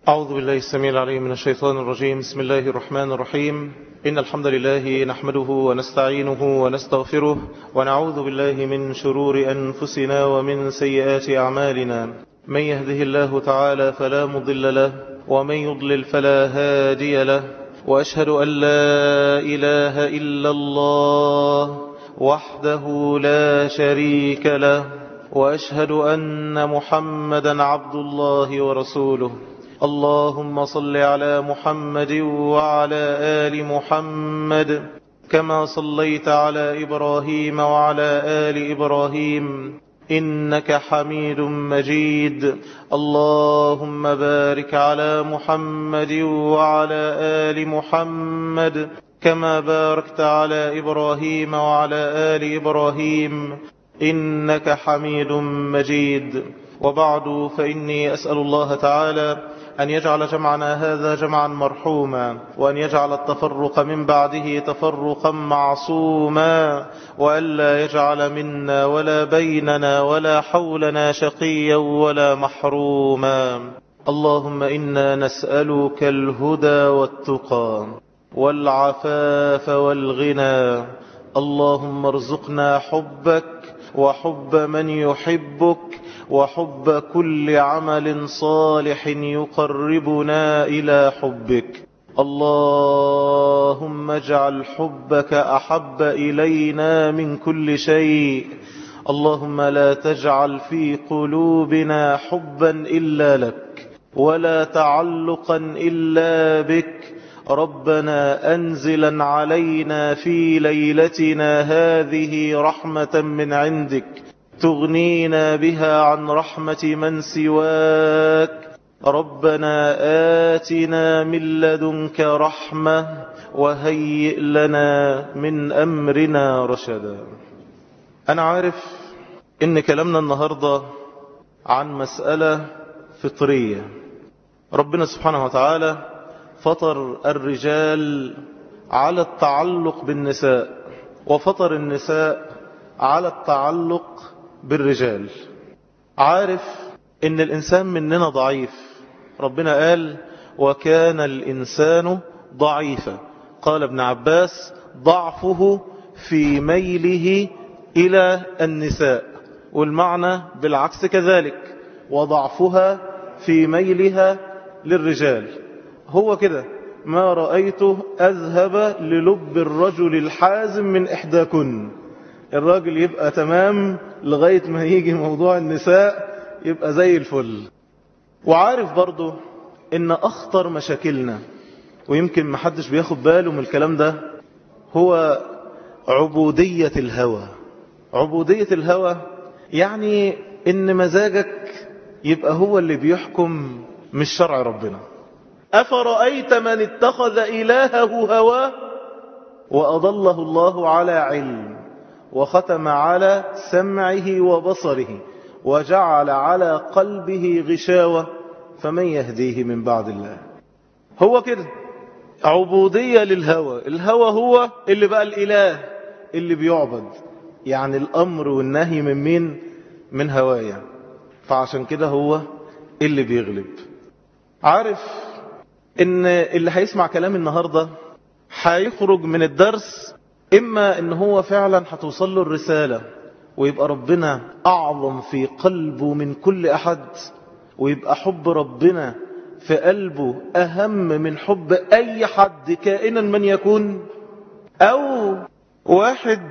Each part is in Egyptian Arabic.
أعوذ بالله السميع العليم من الشيطان الرجيم بسم الله الرحمن الرحيم إن الحمد لله نحمده ونستعينه ونستغفره ونعوذ بالله من شرور أنفسنا ومن سيئات أعمالنا من يهده الله تعالى فلا مضل له ومن يضلل فلا هادي له وأشهد أن لا إله إلا الله وحده لا شريك له وأشهد أن محمدا عبد الله ورسوله اللهم صل على محمد وعلى آل محمد كما صليت على إبراهيم وعلى آل إبراهيم إنك حميد مجيد اللهم بارك على محمد وعلى آل محمد كما باركت على إبراهيم وعلى آل إبراهيم إنك حميد مجيد وبعد فإني أسأل الله تعالى أن يجعل جمعنا هذا جمعا مرحوما وأن يجعل التفرق من بعده تفرقا معصوما وألا يجعل منا ولا بيننا ولا حولنا شقيا ولا محروما اللهم إنا نسألك الهدى والتقى والعفاف والغنى اللهم ارزقنا حبك وحب من يحبك وحب كل عمل صالح يقربنا إلى حبك اللهم اجعل حبك أحب إلينا من كل شيء اللهم لا تجعل في قلوبنا حبا إلا لك ولا تعلقا إلا بك ربنا أنزلا علينا في ليلتنا هذه رحمة من عندك تغنينا بها عن رحمة من سواك ربنا آتنا من لدنك رحمة وهيئ لنا من أمرنا رشدا أنا عارف إن كلامنا النهاردة عن مسألة فطرية ربنا سبحانه وتعالى فطر الرجال على التعلق بالنساء وفطر النساء على التعلق بالرجال عارف ان الانسان مننا ضعيف ربنا قال وكان الانسان ضعيفا قال ابن عباس ضعفه في ميله الى النساء والمعنى بالعكس كذلك وضعفها في ميلها للرجال هو كده ما رأيته أذهب للب الرجل الحازم من إحداكن الراجل يبقى تمام لغاية ما يجي موضوع النساء يبقى زي الفل وعارف برضو ان اخطر مشاكلنا ويمكن محدش بياخد باله من الكلام ده هو عبودية الهوى عبودية الهوى يعني ان مزاجك يبقى هو اللي بيحكم مش شرع ربنا أفرأيت من اتخذ إلهه هواه وأضله الله على علم وختم على سمعه وبصره وجعل على قلبه غشاوة فمن يهديه من بعد الله هو كده عبودية للهوى الهوى هو اللي بقى الإله اللي بيعبد يعني الأمر والنهي من مين من هوايا فعشان كده هو اللي بيغلب عارف ان اللي هيسمع كلام النهاردة هيخرج من الدرس اما ان هو فعلا هتوصل له الرسالة ويبقى ربنا اعظم في قلبه من كل احد ويبقى حب ربنا في قلبه اهم من حب اي حد كائنا من يكون او واحد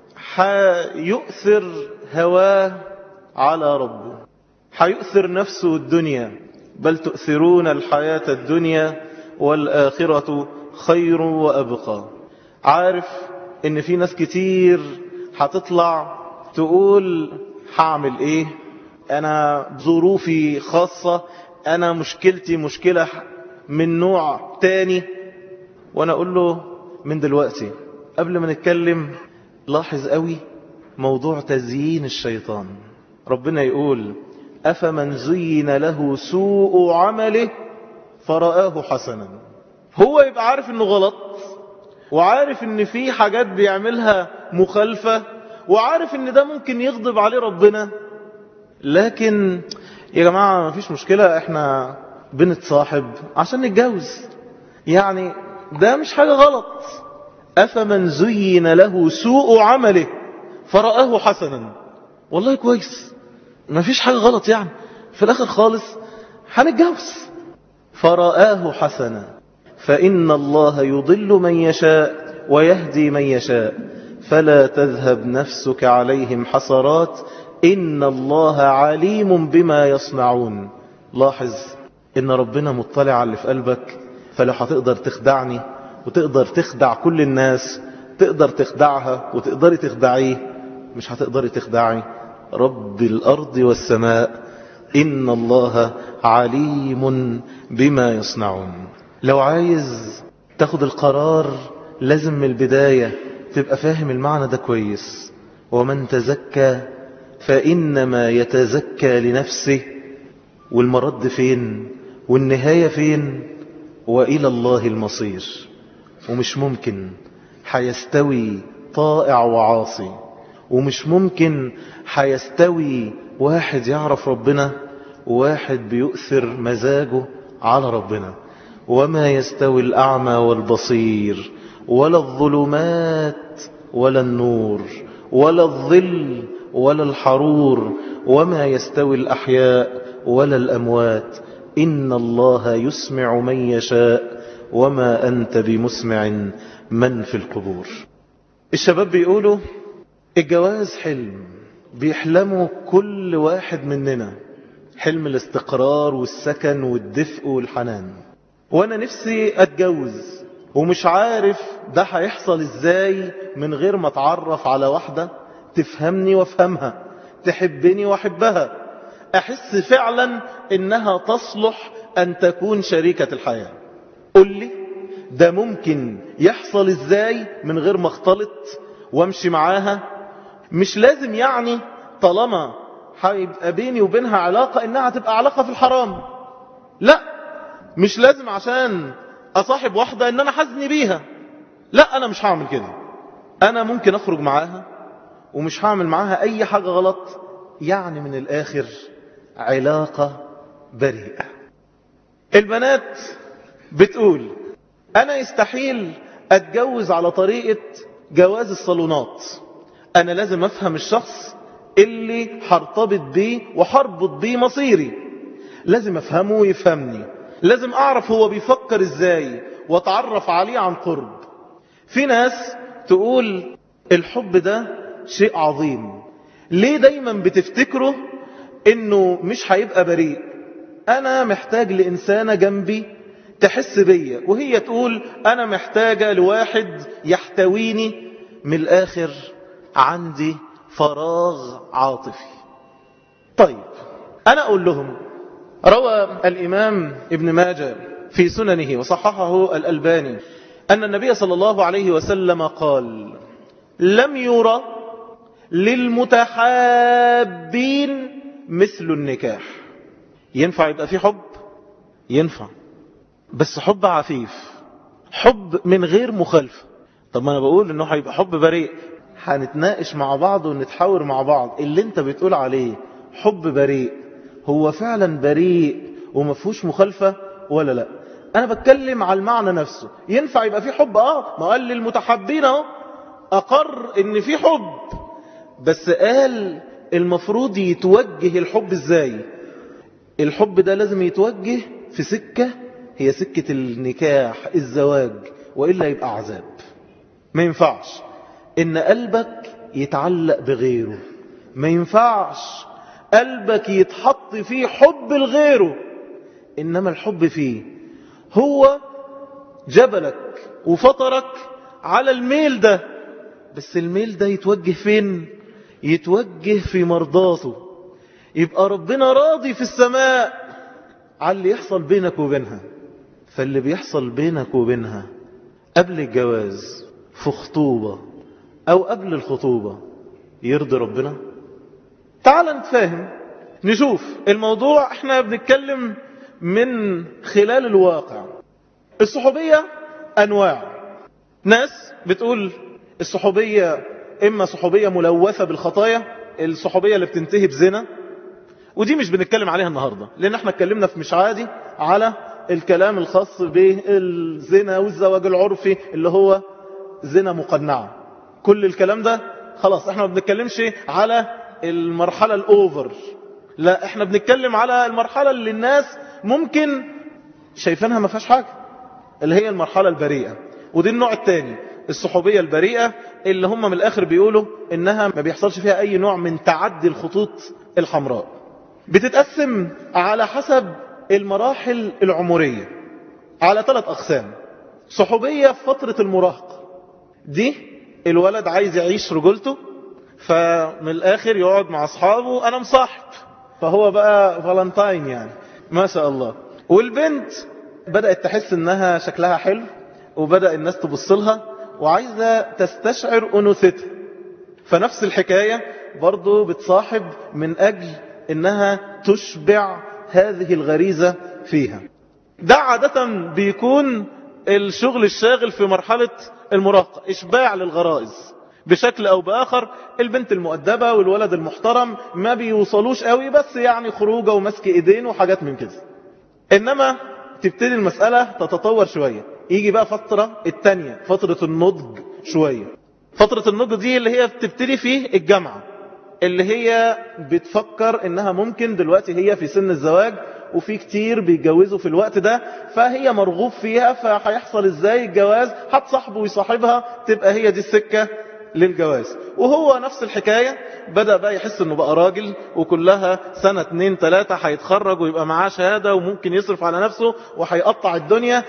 هيؤثر هواه على ربه هيؤثر نفسه الدنيا بل تؤثرون الحياة الدنيا والآخرة خير وأبقى عارف ان في ناس كتير هتطلع تقول هعمل ايه انا ظروفي خاصة انا مشكلتي مشكلة من نوع تاني وانا اقول له من دلوقتي قبل ما نتكلم لاحظ قوي موضوع تزيين الشيطان ربنا يقول أفمن زين له سوء عمله فرآه حسنا هو يبقى عارف انه غلط وعارف ان في حاجات بيعملها مخالفة وعارف ان ده ممكن يغضب عليه ربنا لكن يا جماعة ما فيش مشكلة احنا بنتصاحب عشان نتجوز يعني ده مش حاجة غلط أفمن زين له سوء عمله فرآه حسنا والله كويس ما فيش حاجة غلط يعني في الآخر خالص هنتجوز فرآه حسنا فإن الله يضل من يشاء ويهدي من يشاء فلا تذهب نفسك عليهم حسرات إن الله عليم بما يصنعون لاحظ إن ربنا مطلع على اللي في قلبك فلو هتقدر تخدعني وتقدر تخدع كل الناس تقدر تخدعها وتقدري تخدعيه مش هتقدري تخدعي رب الأرض والسماء إن الله عليم بما يصنعون لو عايز تاخد القرار لازم من البداية تبقى فاهم المعنى ده كويس ومن تزكى فإنما يتزكى لنفسه والمرد فين والنهاية فين وإلى الله المصير ومش ممكن حيستوي طائع وعاصي ومش ممكن حيستوي واحد يعرف ربنا وواحد بيؤثر مزاجه على ربنا وما يستوي الأعمى والبصير ولا الظلمات ولا النور ولا الظل ولا الحرور وما يستوي الأحياء ولا الأموات إن الله يسمع من يشاء وما أنت بمسمع من في القبور الشباب بيقولوا الجواز حلم بيحلموا كل واحد مننا حلم الاستقرار والسكن والدفء والحنان وانا نفسي اتجوز ومش عارف ده هيحصل ازاي من غير ما اتعرف على واحدة تفهمني وافهمها تحبني واحبها احس فعلا انها تصلح ان تكون شريكة الحياة قل لي ده ممكن يحصل ازاي من غير ما اختلط وامشي معاها مش لازم يعني طالما هيبقى بيني وبينها علاقة انها تبقى علاقة في الحرام لا مش لازم عشان اصاحب واحدة ان انا حزني بيها لا انا مش هعمل كده انا ممكن اخرج معاها ومش هعمل معاها اي حاجة غلط يعني من الاخر علاقة بريئة البنات بتقول انا يستحيل اتجوز على طريقة جواز الصالونات انا لازم افهم الشخص اللي هرتبط بيه وهربط بيه مصيري لازم افهمه ويفهمني لازم اعرف هو بيفكر ازاي واتعرف عليه عن قرب في ناس تقول الحب ده شيء عظيم ليه دايما بتفتكره انه مش هيبقى بريء انا محتاج لانسانة جنبي تحس بيا وهي تقول انا محتاجة لواحد يحتويني من الاخر عندي فراغ عاطفي طيب انا اقول لهم روى الامام ابن ماجه في سننه وصححه الالباني ان النبي صلى الله عليه وسلم قال لم يرى للمتحابين مثل النكاح ينفع يبقى في حب ينفع بس حب عفيف حب من غير مخالفة طب ما انا بقول انه هيبقى حب بريء هنتناقش مع بعض ونتحاور مع بعض اللي انت بتقول عليه حب بريء هو فعلا بريء وما فيهوش مخالفة ولا لا انا بتكلم على المعنى نفسه ينفع يبقى في حب اه ما قال للمتحبين اهو اقر ان في حب بس قال المفروض يتوجه الحب ازاي الحب ده لازم يتوجه في سكة هي سكة النكاح الزواج وإلا يبقى عذاب ما ينفعش إن قلبك يتعلق بغيره ما ينفعش قلبك يتحط فيه حب لغيره إنما الحب فيه هو جبلك وفطرك على الميل ده بس الميل ده يتوجه فين يتوجه في مرضاته يبقى ربنا راضي في السماء على اللي يحصل بينك وبينها فاللي بيحصل بينك وبينها قبل الجواز في خطوبة أو قبل الخطوبة يرضي ربنا تعال نتفاهم نشوف الموضوع احنا بنتكلم من خلال الواقع الصحوبية أنواع ناس بتقول الصحوبية إما صحوبية ملوثة بالخطايا الصحوبية اللي بتنتهي بزنا ودي مش بنتكلم عليها النهاردة لأن احنا اتكلمنا في مش عادي على الكلام الخاص بالزنا والزواج العرفي اللي هو زنا مقنعة كل الكلام ده خلاص احنا ما بنتكلمش على المرحلة الأوفر لا احنا بنتكلم على المرحلة اللي الناس ممكن شايفينها ما فيهاش حاجة اللي هي المرحلة البريئة ودي النوع الثاني الصحوبية البريئة اللي هم من الآخر بيقولوا إنها ما بيحصلش فيها أي نوع من تعدي الخطوط الحمراء بتتقسم على حسب المراحل العمرية على ثلاث أقسام صحوبية في فترة المراهقة دي الولد عايز يعيش رجولته فمن الآخر يقعد مع أصحابه أنا مصاحب فهو بقى فالنتاين يعني ما شاء الله والبنت بدأت تحس انها شكلها حلو وبدأ الناس تبص لها وعايزة تستشعر أنوثتها فنفس الحكاية برضو بتصاحب من أجل انها تشبع هذه الغريزة فيها ده عادة بيكون الشغل الشاغل في مرحلة المراهقة إشباع للغرائز بشكل أو بآخر البنت المؤدبة والولد المحترم ما بيوصلوش قوي بس يعني خروجه ومسك إيدين وحاجات من كده إنما تبتدي المسألة تتطور شوية يجي بقى فترة التانية فترة النضج شوية فترة النضج دي اللي هي بتبتدي في الجامعة اللي هي بتفكر انها ممكن دلوقتي هي في سن الزواج وفي كتير بيتجوزوا في الوقت ده فهي مرغوب فيها فهيحصل ازاي الجواز هتصاحبه ويصاحبها تبقى هي دي السكة للجواز وهو نفس الحكاية بدأ بقى يحس انه بقى راجل وكلها سنة اتنين تلاتة هيتخرج ويبقى معاه شهادة وممكن يصرف على نفسه وهيقطع الدنيا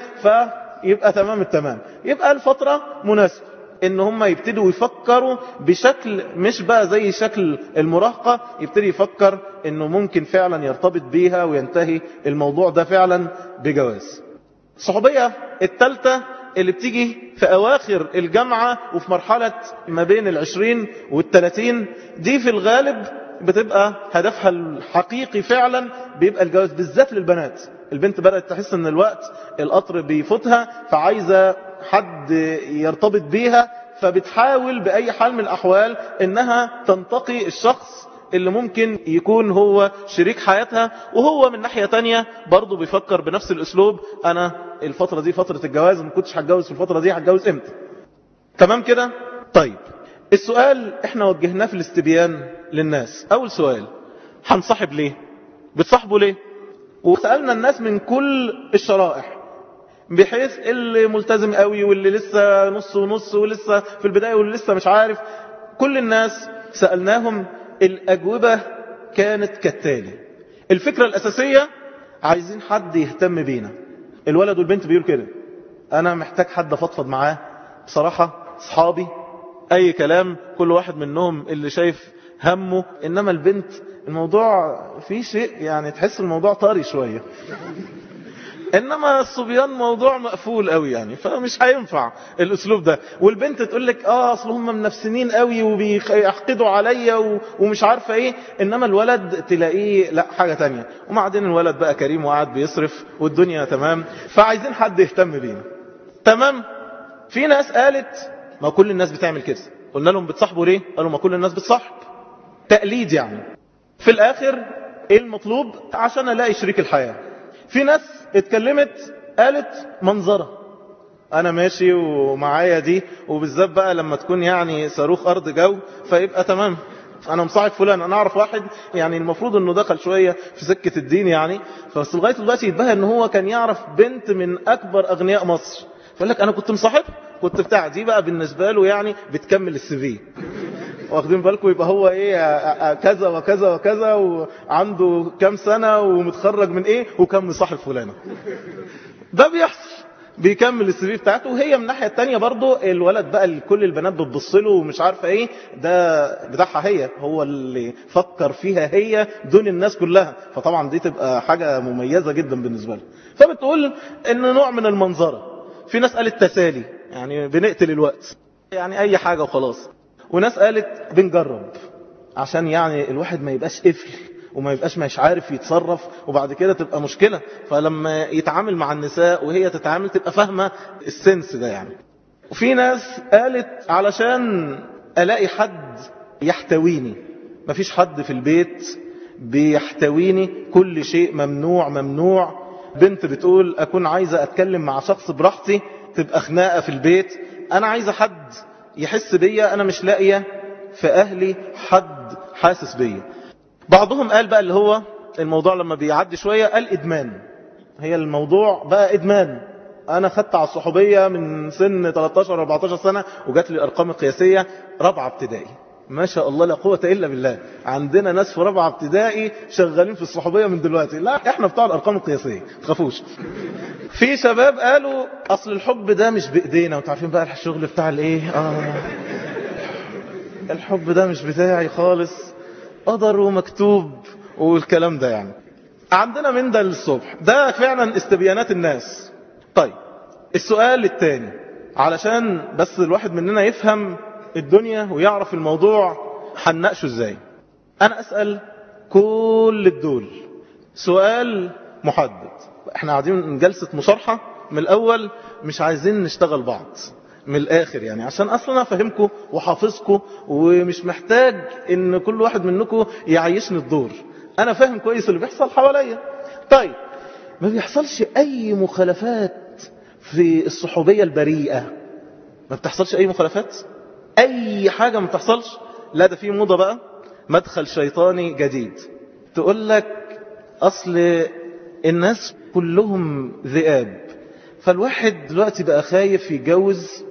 فيبقى تمام التمام يبقى الفترة مناسبة ان هم يبتدوا يفكروا بشكل مش بقى زي شكل المراهقة يبتدي يفكر انه ممكن فعلا يرتبط بيها وينتهي الموضوع ده فعلا بجواز الصحوبية التالتة اللي بتيجي في أواخر الجامعة وفي مرحلة ما بين العشرين والتلاتين دي في الغالب بتبقى هدفها الحقيقي فعلا بيبقى الجواز بالذات للبنات البنت بدأت تحس ان الوقت القطر بيفوتها فعايزة حد يرتبط بيها فبتحاول بأي حال من الأحوال انها تنتقي الشخص اللي ممكن يكون هو شريك حياتها وهو من ناحية تانية برضه بيفكر بنفس الأسلوب أنا الفترة دي فترة الجواز ما كنتش هتجوز في الفترة دي هتجوز امتى تمام كده طيب السؤال احنا وجهناه في الاستبيان للناس أول سؤال هنصاحب ليه بتصاحبوا ليه وسألنا الناس من كل الشرائح بحيث اللي ملتزم قوي واللي لسه نص ونص ولسه في البداية واللي لسه مش عارف كل الناس سألناهم الأجوبة كانت كالتالي الفكرة الأساسية عايزين حد يهتم بينا الولد والبنت بيقول كده أنا محتاج حد أفضفض معاه بصراحة صحابي أي كلام كل واحد منهم اللي شايف همه إنما البنت الموضوع فيه شيء يعني تحس الموضوع طاري شوية انما الصبيان موضوع مقفول قوي يعني فمش هينفع الاسلوب ده والبنت تقول لك اه اصل هم منفسنين قوي وبيحقدوا عليا ومش عارفه ايه انما الولد تلاقيه لا حاجه تانية وبعدين الولد بقى كريم وقاعد بيصرف والدنيا تمام فعايزين حد يهتم بينا تمام في ناس قالت ما كل الناس بتعمل كده قلنا لهم بتصاحبوا ليه قالوا ما كل الناس بتصاحب تقليد يعني في الاخر ايه المطلوب عشان الاقي شريك الحياه في ناس اتكلمت قالت منظرة انا ماشي ومعايا دي وبالذات بقى لما تكون يعني صاروخ ارض جو فيبقى تمام انا مصاحب فلان انا اعرف واحد يعني المفروض انه دخل شوية في سكة الدين يعني بس لغاية دلوقتي يتبهى ان هو كان يعرف بنت من اكبر اغنياء مصر فقال لك انا كنت مصاحب كنت بتاع دي بقى بالنسبة له يعني بتكمل السي في واخدين بالكم يبقى هو ايه كذا وكذا وكذا وعنده كام سنة ومتخرج من ايه وكم مصاحب فلانة ده بيحصل بيكمل السي في بتاعته وهي من الناحيه الثانيه برضه الولد بقى كل البنات بتبص له ومش عارفه ايه ده بتاعها هي هو اللي فكر فيها هي دون الناس كلها فطبعا دي تبقى حاجه مميزه جدا بالنسبه لها فبتقول ان نوع من المنظره في ناس قالت تسالي يعني بنقتل الوقت يعني اي حاجه وخلاص وناس قالت بنجرب عشان يعني الواحد ما يبقاش قفل وما يبقاش مش عارف يتصرف وبعد كده تبقى مشكلة فلما يتعامل مع النساء وهي تتعامل تبقى فاهمة السنس ده يعني وفي ناس قالت علشان ألاقي حد يحتويني مفيش حد في البيت بيحتويني كل شيء ممنوع ممنوع بنت بتقول أكون عايزة أتكلم مع شخص براحتي تبقى خناقة في البيت أنا عايزة حد يحس بيا أنا مش لاقية في أهلي حد حاسس بيا بعضهم قال بقى اللي هو الموضوع لما بيعدي شوية قال إدمان هي الموضوع بقى إدمان أنا خدت على الصحوبية من سن 13-14 سنة وجات لي الأرقام القياسية رابعة ابتدائي ما شاء الله لا قوة إلا بالله عندنا ناس في رابعة ابتدائي شغالين في الصحوبية من دلوقتي لا احنا بتاع الأرقام القياسية تخافوش في شباب قالوا أصل الحب ده مش بإيدينا وتعرفين بقى الشغل بتاع الإيه آه الحب ده مش بتاعي خالص قدر ومكتوب والكلام ده يعني عندنا من ده للصبح ده فعلا استبيانات الناس طيب السؤال الثاني علشان بس الواحد مننا يفهم الدنيا ويعرف الموضوع هنناقشه ازاي انا اسأل كل الدول سؤال محدد احنا قاعدين جلسة مصارحة من الاول مش عايزين نشتغل بعض من الاخر يعني عشان اصلا افهمكم وحافظكم ومش محتاج ان كل واحد منكم يعيشني الدور انا فاهم كويس اللي بيحصل حواليا طيب ما بيحصلش اي مخالفات في الصحوبية البريئة ما بتحصلش اي مخالفات اي حاجة ما بتحصلش لا ده في موضة بقى مدخل شيطاني جديد تقول لك اصل الناس كلهم ذئاب فالواحد دلوقتي بقى خايف يتجوز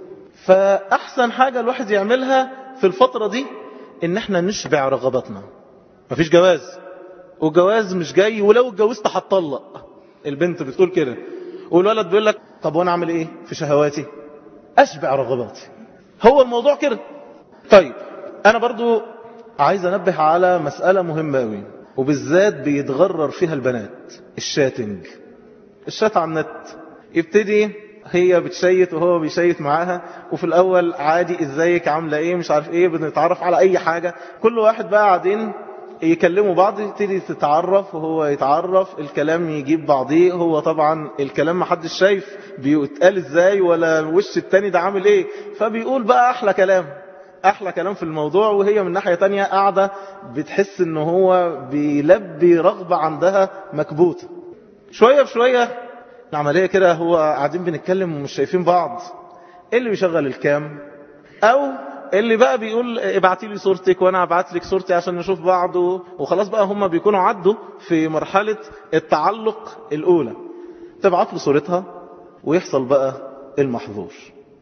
فاحسن حاجة الواحد يعملها في الفترة دي ان احنا نشبع رغباتنا مفيش جواز والجواز مش جاي ولو اتجوزت هتطلق البنت بتقول كده والولد بيقول لك طب وانا اعمل ايه في شهواتي اشبع رغباتي هو الموضوع كده طيب انا برضو عايز انبه على مسألة مهمة قوي وبالذات بيتغرر فيها البنات الشاتنج الشات على النت يبتدي هي بتشيت وهو بيشيت معاها وفي الاول عادي ازيك عامله ايه مش عارف ايه بنتعرف على اي حاجة كل واحد بقى قاعدين يكلموا بعض تبتدي تتعرف وهو يتعرف الكلام يجيب بعضيه هو طبعا الكلام ما حدش شايف بيتقال ازاي ولا الوش التاني ده عامل ايه فبيقول بقى احلى كلام احلى كلام في الموضوع وهي من ناحية تانية قاعدة بتحس ان هو بيلبي رغبة عندها مكبوتة شوية بشوية العملية كده هو قاعدين بنتكلم ومش شايفين بعض اللي بيشغل الكام او اللي بقى بيقول ابعتي لي صورتك وانا ابعت لك صورتي عشان نشوف بعض وخلاص بقى هم بيكونوا عدوا في مرحلة التعلق الاولى تبعت له صورتها ويحصل بقى المحظور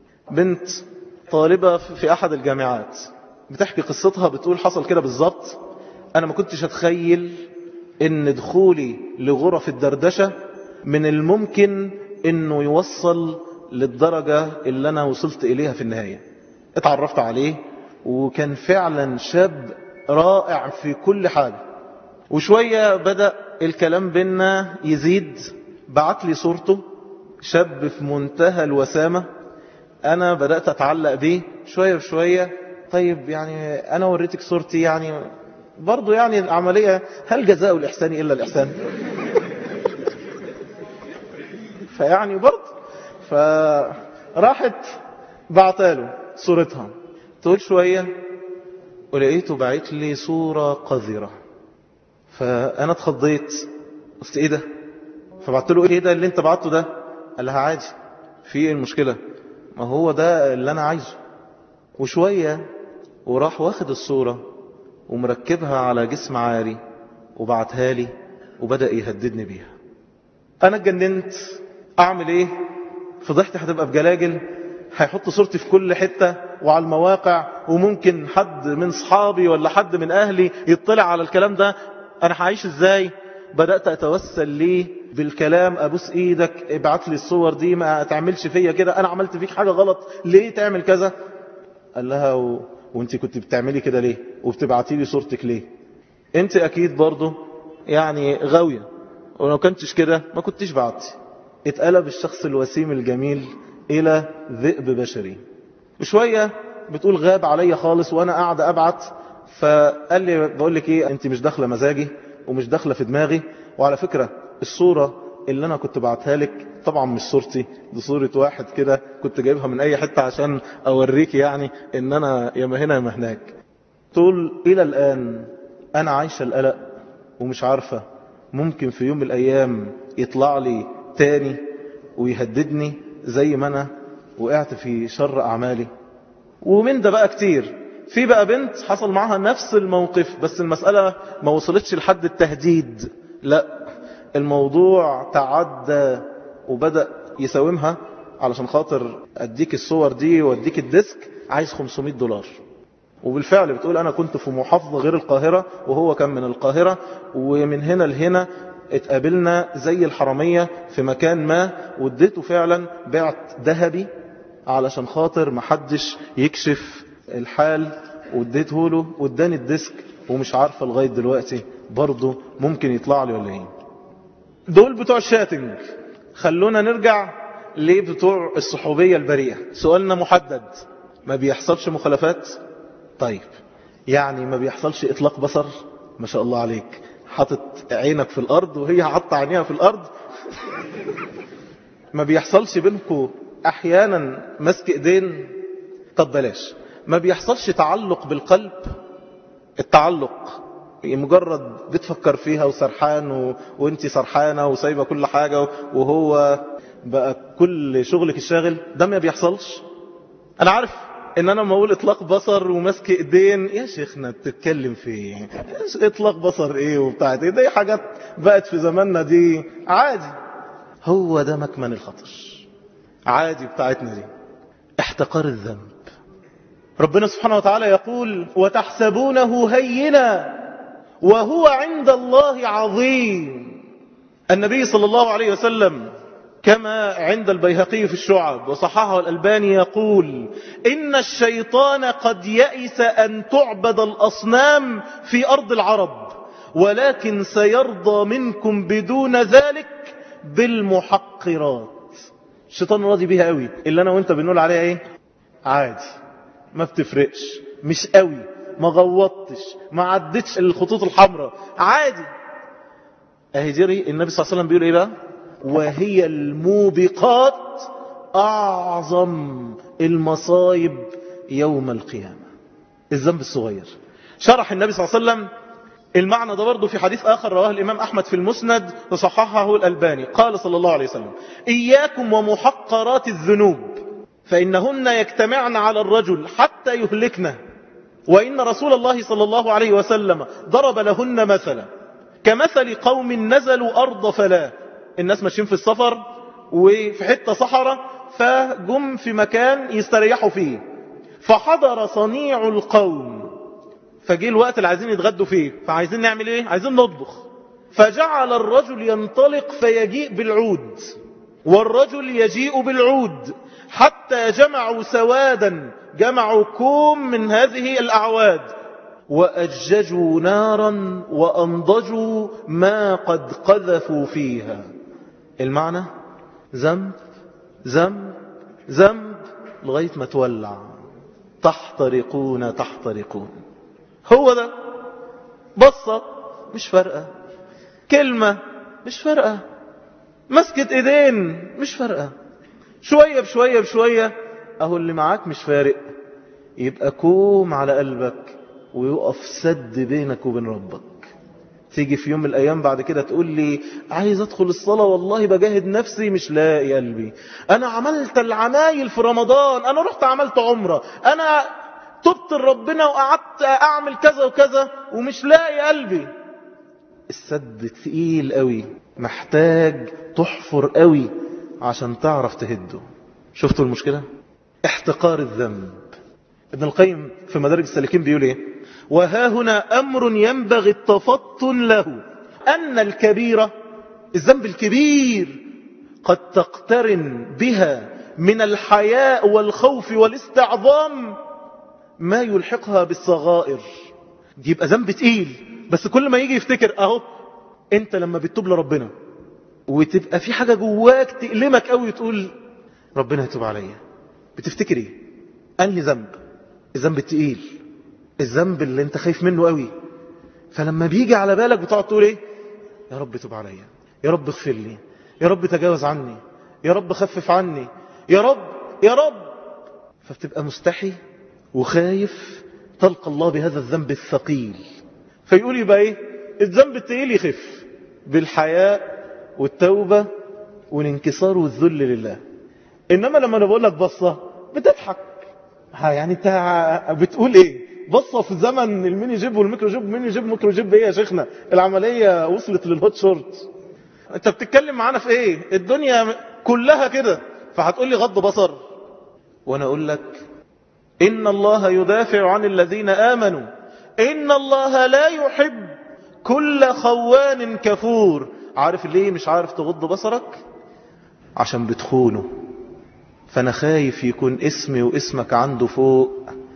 بنت طالبة في احد الجامعات بتحكي قصتها بتقول حصل كده بالظبط انا ما كنتش اتخيل ان دخولي لغرف الدردشة من الممكن انه يوصل للدرجة اللي انا وصلت اليها في النهاية اتعرفت عليه وكان فعلا شاب رائع في كل حاجة وشوية بدأ الكلام بينا يزيد بعت لي صورته شاب في منتهى الوسامة انا بدأت اتعلق بيه شوية بشوية طيب يعني انا وريتك صورتي يعني برضو يعني العملية هل جزاء الإحسان إلا الإحسان فيعني برضو فراحت بعتاله صورتها تقول شوية ولقيته بعت لي صورة قذرة فأنا اتخضيت قلت ايه ده فبعت له ايه ده اللي انت بعته ده قال لها عادي في ايه المشكلة ما هو ده اللي انا عايزه وشوية وراح واخد الصورة ومركبها على جسم عاري وبعتها لي وبدأ يهددني بيها انا اتجننت اعمل ايه فضحت هتبقى بجلاجل هيحط صورتي في كل حتة وعلى المواقع وممكن حد من صحابي ولا حد من اهلي يطلع على الكلام ده انا هعيش ازاي بدأت اتوسل ليه بالكلام ابوس ايدك ابعت لي الصور دي ما تعملش فيا كده انا عملت فيك حاجة غلط ليه تعمل كذا قال لها و... وانت كنت بتعملي كده ليه وبتبعتي لي صورتك ليه انت اكيد برضو يعني غاوية ولو كنتش كده ما كنتش بعتي اتقلب الشخص الوسيم الجميل الى ذئب بشري وشوية بتقول غاب عليا خالص وانا قاعد ابعت فقال لي بقول لك ايه انت مش داخله مزاجي ومش داخله في دماغي وعلى فكرة الصورة اللي انا كنت بعتها لك طبعا مش صورتي دي صورة واحد كده كنت جايبها من اي حتة عشان اوريك يعني ان انا يا ما هنا يا ما هناك تقول الى الان انا عايشة القلق ومش عارفة ممكن في يوم من الأيام يطلع لي تاني ويهددني زي ما أنا وقعت في شر أعمالي ومن ده بقى كتير في بقى بنت حصل معها نفس الموقف بس المسألة ما وصلتش لحد التهديد لا الموضوع تعدى وبدأ يساومها علشان خاطر أديك الصور دي وأديك الديسك عايز 500 دولار وبالفعل بتقول أنا كنت في محافظة غير القاهرة وهو كان من القاهرة ومن هنا لهنا اتقابلنا زي الحرامية في مكان ما واديته فعلا بعت ذهبي علشان خاطر محدش يكشف الحال واديته له واداني الديسك ومش عارفة لغاية دلوقتي برضه ممكن يطلع لي ولا ايه دول بتوع الشاتنج خلونا نرجع لبتوع الصحوبية البريئة سؤالنا محدد ما بيحصلش مخالفات طيب يعني ما بيحصلش اطلاق بصر ما شاء الله عليك حاطط عينك في الارض وهي حاطه عينيها في الارض ما بيحصلش بينكم احيانا مسك ايدين طب بلاش ما بيحصلش تعلق بالقلب التعلق مجرد بتفكر فيها وسرحان و... وانت سرحانة وسايبة كل حاجة وهو بقى كل شغلك الشاغل ده ما بيحصلش انا عارف ان انا لما اقول اطلاق بصر ومسك ايدين يا شيخنا بتتكلم في ايه اطلاق بصر ايه وبتاعت ايه دي حاجات بقت في زماننا دي عادي هو ده مكمن الخطر عادي بتاعتنا دي احتقار الذنب ربنا سبحانه وتعالى يقول وتحسبونه هينا وهو عند الله عظيم النبي صلى الله عليه وسلم كما عند البيهقي في الشعب وصححه الألباني يقول إن الشيطان قد يئس أن تعبد الأصنام في أرض العرب ولكن سيرضى منكم بدون ذلك بالمحقرات الشيطان راضي بيها قوي اللي أنا وانت بنقول عليها ايه عادي ما بتفرقش مش قوي ما غوطتش ما عدتش الخطوط الحمراء عادي اهي دي النبي صلى الله عليه وسلم بيقول ايه بقى وهي الموبقات أعظم المصايب يوم القيامة الذنب الصغير شرح النبي صلى الله عليه وسلم المعنى ده برضه في حديث آخر رواه الإمام أحمد في المسند وصححه الألباني قال صلى الله عليه وسلم إياكم ومحقرات الذنوب فإنهن يجتمعن على الرجل حتى يهلكنه وإن رسول الله صلى الله عليه وسلم ضرب لهن مثلا كمثل قوم نزلوا أرض فلا الناس ماشيين في السفر وفي حتة صحراء فجم في مكان يستريحوا فيه فحضر صنيع القوم فجي الوقت اللي عايزين يتغدوا فيه فعايزين نعمل ايه عايزين نطبخ فجعل الرجل ينطلق فيجيء بالعود والرجل يجيء بالعود حتى جمعوا سوادا جمعوا كوم من هذه الأعواد وأججوا نارا وأنضجوا ما قد قذفوا فيها المعنى ذنب ذنب ذنب لغاية ما تولع تحترقون تحترقون هو ده بصة مش فارقة كلمة مش فارقة مسكة ايدين مش فارقة شوية بشوية بشوية اهو اللي معاك مش فارق يبقى كوم على قلبك ويقف سد بينك وبين ربك تيجي في يوم من الأيام بعد كده تقول لي عايز أدخل الصلاة والله بجاهد نفسي مش لاقي قلبي أنا عملت العمايل في رمضان أنا رحت عملت عمرة أنا تبت لربنا وقعدت أعمل كذا وكذا ومش لاقي قلبي السد تقيل قوي محتاج تحفر قوي عشان تعرف تهده شفتوا المشكلة احتقار الذنب ابن القيم في مدارج السالكين بيقول ايه وها هنا أمر ينبغي التفطن له أن الكبيرة الذنب الكبير قد تقترن بها من الحياء والخوف والاستعظام ما يلحقها بالصغائر دي يبقى ذنب تقيل بس كل ما يجي يفتكر اهو انت لما بتتوب لربنا وتبقى في حاجة جواك تألمك قوي وتقول ربنا يتوب عليا بتفتكر ايه انهي ذنب الذنب التقيل الذنب اللي انت خايف منه قوي فلما بيجي على بالك بتقعد تقول ايه يا رب تب عليا يا رب اغفر لي يا رب تجاوز عني يا رب خفف عني يا رب يا رب فبتبقى مستحي وخايف تلقى الله بهذا الذنب الثقيل فيقول يبقى ايه الذنب التقيل يخف بالحياء والتوبة والانكسار والذل لله إنما لما أنا بقول لك بصة بتضحك ها يعني انت بتقول ايه بصة في زمن الميني جيب والميكرو جيب ميني جيب ميكرو جيب ايه يا شيخنا العملية وصلت للهوت شورت انت بتتكلم معانا في ايه الدنيا كلها كده فهتقول لي غض بصر وانا اقول لك ان الله يدافع عن الذين امنوا ان الله لا يحب كل خوان كفور عارف ليه مش عارف تغض بصرك عشان بتخونه فانا خايف يكون اسمي واسمك عنده فوق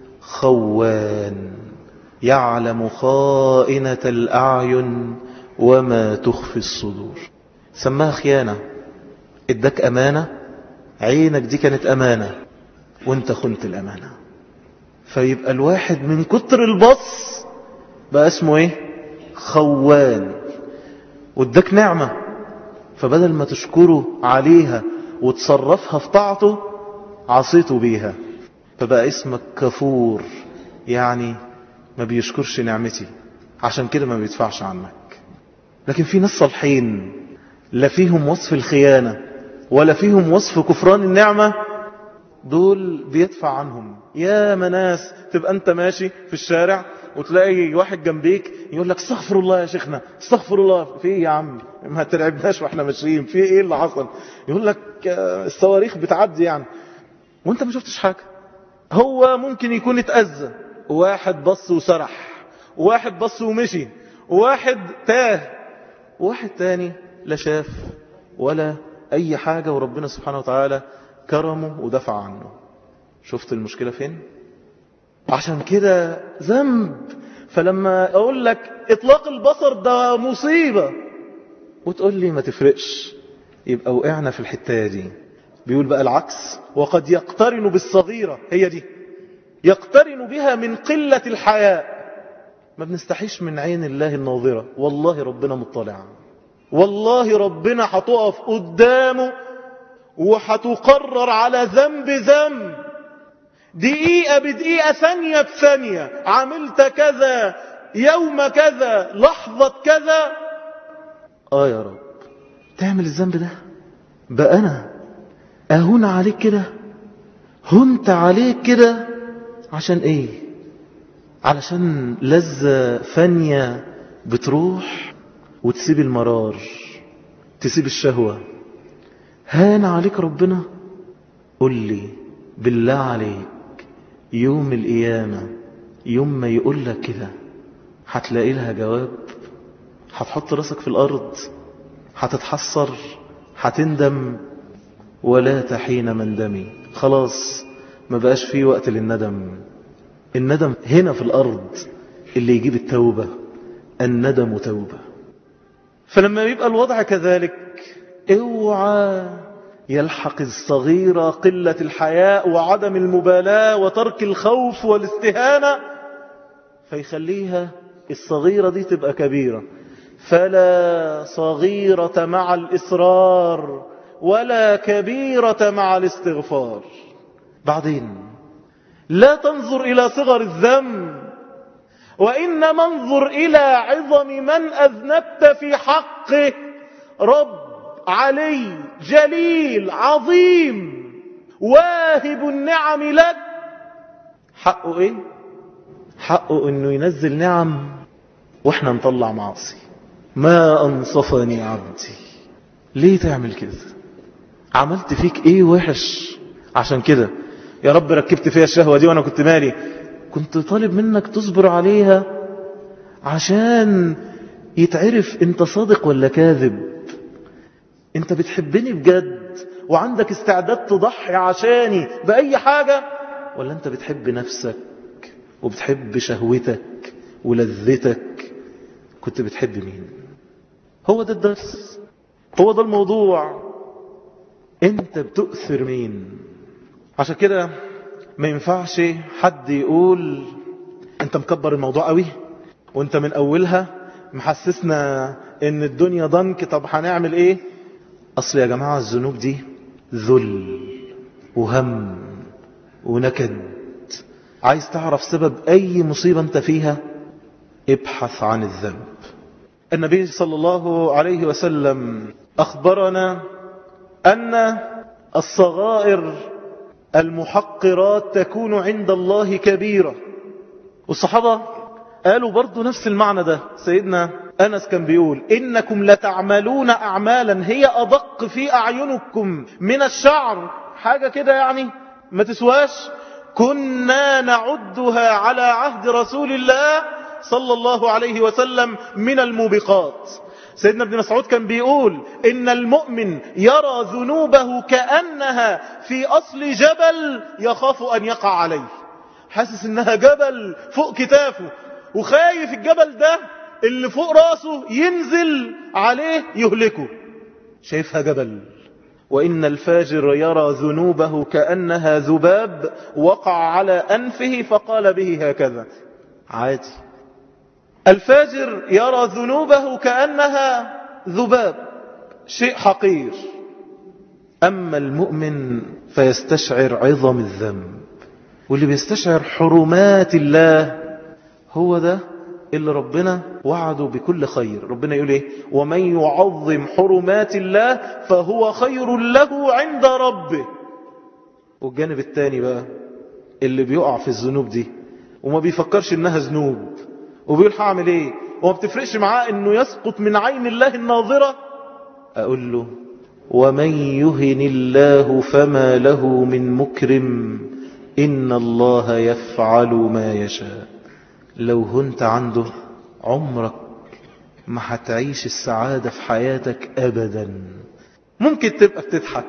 خوان يعلم خائنة الأعين وما تخفي الصدور سماها خيانة اداك أمانة عينك دي كانت أمانة وانت خنت الأمانة فيبقى الواحد من كتر البص بقى اسمه ايه خوان واداك نعمة فبدل ما تشكره عليها وتصرفها في طاعته عصيته بيها فبقى اسمك كفور يعني ما بيشكرش نعمتي عشان كده ما بيدفعش عنك لكن في ناس صالحين لا فيهم وصف الخيانة ولا فيهم وصف كفران النعمة دول بيدفع عنهم يا مناس تبقى انت ماشي في الشارع وتلاقي واحد جنبيك يقول لك استغفر الله يا شيخنا استغفر الله في ايه يا عم ما تلعبناش واحنا ماشيين في ايه اللي حصل يقول لك الصواريخ بتعدي يعني وانت ما شفتش حاجة هو ممكن يكون اتأذى واحد بص وسرح واحد بص ومشي واحد تاه واحد تاني لا شاف ولا اي حاجة وربنا سبحانه وتعالى كرمه ودفع عنه شفت المشكلة فين عشان كده ذنب فلما اقول لك اطلاق البصر ده مصيبة وتقول لي ما تفرقش يبقى وقعنا في الحتة دي بيقول بقى العكس وقد يقترن بالصغيرة هي دي يقترن بها من قلة الحياء ما بنستحيش من عين الله الناظرة والله ربنا مطلع والله ربنا هتقف قدامه وهتقرر على ذنب ذنب دقيقة بدقيقة ثانية بثانية عملت كذا يوم كذا لحظة كذا آه يا رب تعمل الذنب ده بقى أنا أهون عليك كده هنت عليك كده عشان ايه علشان لذة فانية بتروح وتسيب المرار تسيب الشهوة هان عليك ربنا قل لي بالله عليك يوم القيامة يوم ما يقول لك كده هتلاقي لها جواب هتحط راسك في الأرض هتتحسر هتندم ولا تحين مندمي خلاص ما بقاش فيه وقت للندم الندم هنا في الأرض اللي يجيب التوبة الندم توبة فلما يبقى الوضع كذلك اوعى يلحق الصغيرة قلة الحياء وعدم المبالاة وترك الخوف والاستهانة فيخليها الصغيرة دي تبقى كبيرة فلا صغيرة مع الإصرار ولا كبيرة مع الاستغفار بعدين لا تنظر إلى صغر الذنب وإنما انظر إلى عظم من أذنبت في حقه رب علي جليل عظيم واهب النعم لك حقه ايه حقه انه ينزل نعم واحنا نطلع معاصي ما انصفني عبدي ليه تعمل كده عملت فيك ايه وحش عشان كده يا رب ركبت فيها الشهوة دي وانا كنت مالي كنت طالب منك تصبر عليها عشان يتعرف انت صادق ولا كاذب انت بتحبني بجد وعندك استعداد تضحي عشاني بأي حاجة ولا انت بتحب نفسك وبتحب شهوتك ولذتك كنت بتحب مين هو ده الدرس هو ده الموضوع انت بتؤثر مين عشان كده ما ينفعش حد يقول انت مكبر الموضوع قوي وانت من اولها محسسنا ان الدنيا ضنك طب هنعمل ايه اصل يا جماعة الذنوب دي ذل وهم ونكد عايز تعرف سبب اي مصيبة انت فيها ابحث عن الذنب النبي صلى الله عليه وسلم أخبرنا أن الصغائر المحقرات تكون عند الله كبيرة والصحابة قالوا برضو نفس المعنى ده سيدنا أنس كان بيقول إنكم لتعملون أعمالا هي أدق في أعينكم من الشعر حاجة كده يعني ما تسواش كنا نعدها على عهد رسول الله صلى الله عليه وسلم من الموبقات سيدنا ابن مسعود كان بيقول إن المؤمن يرى ذنوبه كأنها في أصل جبل يخاف أن يقع عليه حاسس إنها جبل فوق كتافه وخايف الجبل ده اللي فوق راسه ينزل عليه يهلكه شايفها جبل وإن الفاجر يرى ذنوبه كأنها ذباب وقع على أنفه فقال به هكذا عادي الفاجر يرى ذنوبه كأنها ذباب شيء حقير أما المؤمن فيستشعر عظم الذنب واللي بيستشعر حرمات الله هو ده اللي ربنا وعده بكل خير ربنا يقول ايه ومن يعظم حرمات الله فهو خير له عند ربه والجانب الثاني بقى اللي بيقع في الذنوب دي وما بيفكرش انها ذنوب وبيقول هعمل ايه وما بتفرقش معاه انه يسقط من عين الله الناظرة اقول له ومن يهن الله فما له من مكرم إن الله يفعل ما يشاء لو هنت عنده عمرك ما هتعيش السعادة في حياتك أبدا ممكن تبقى بتضحك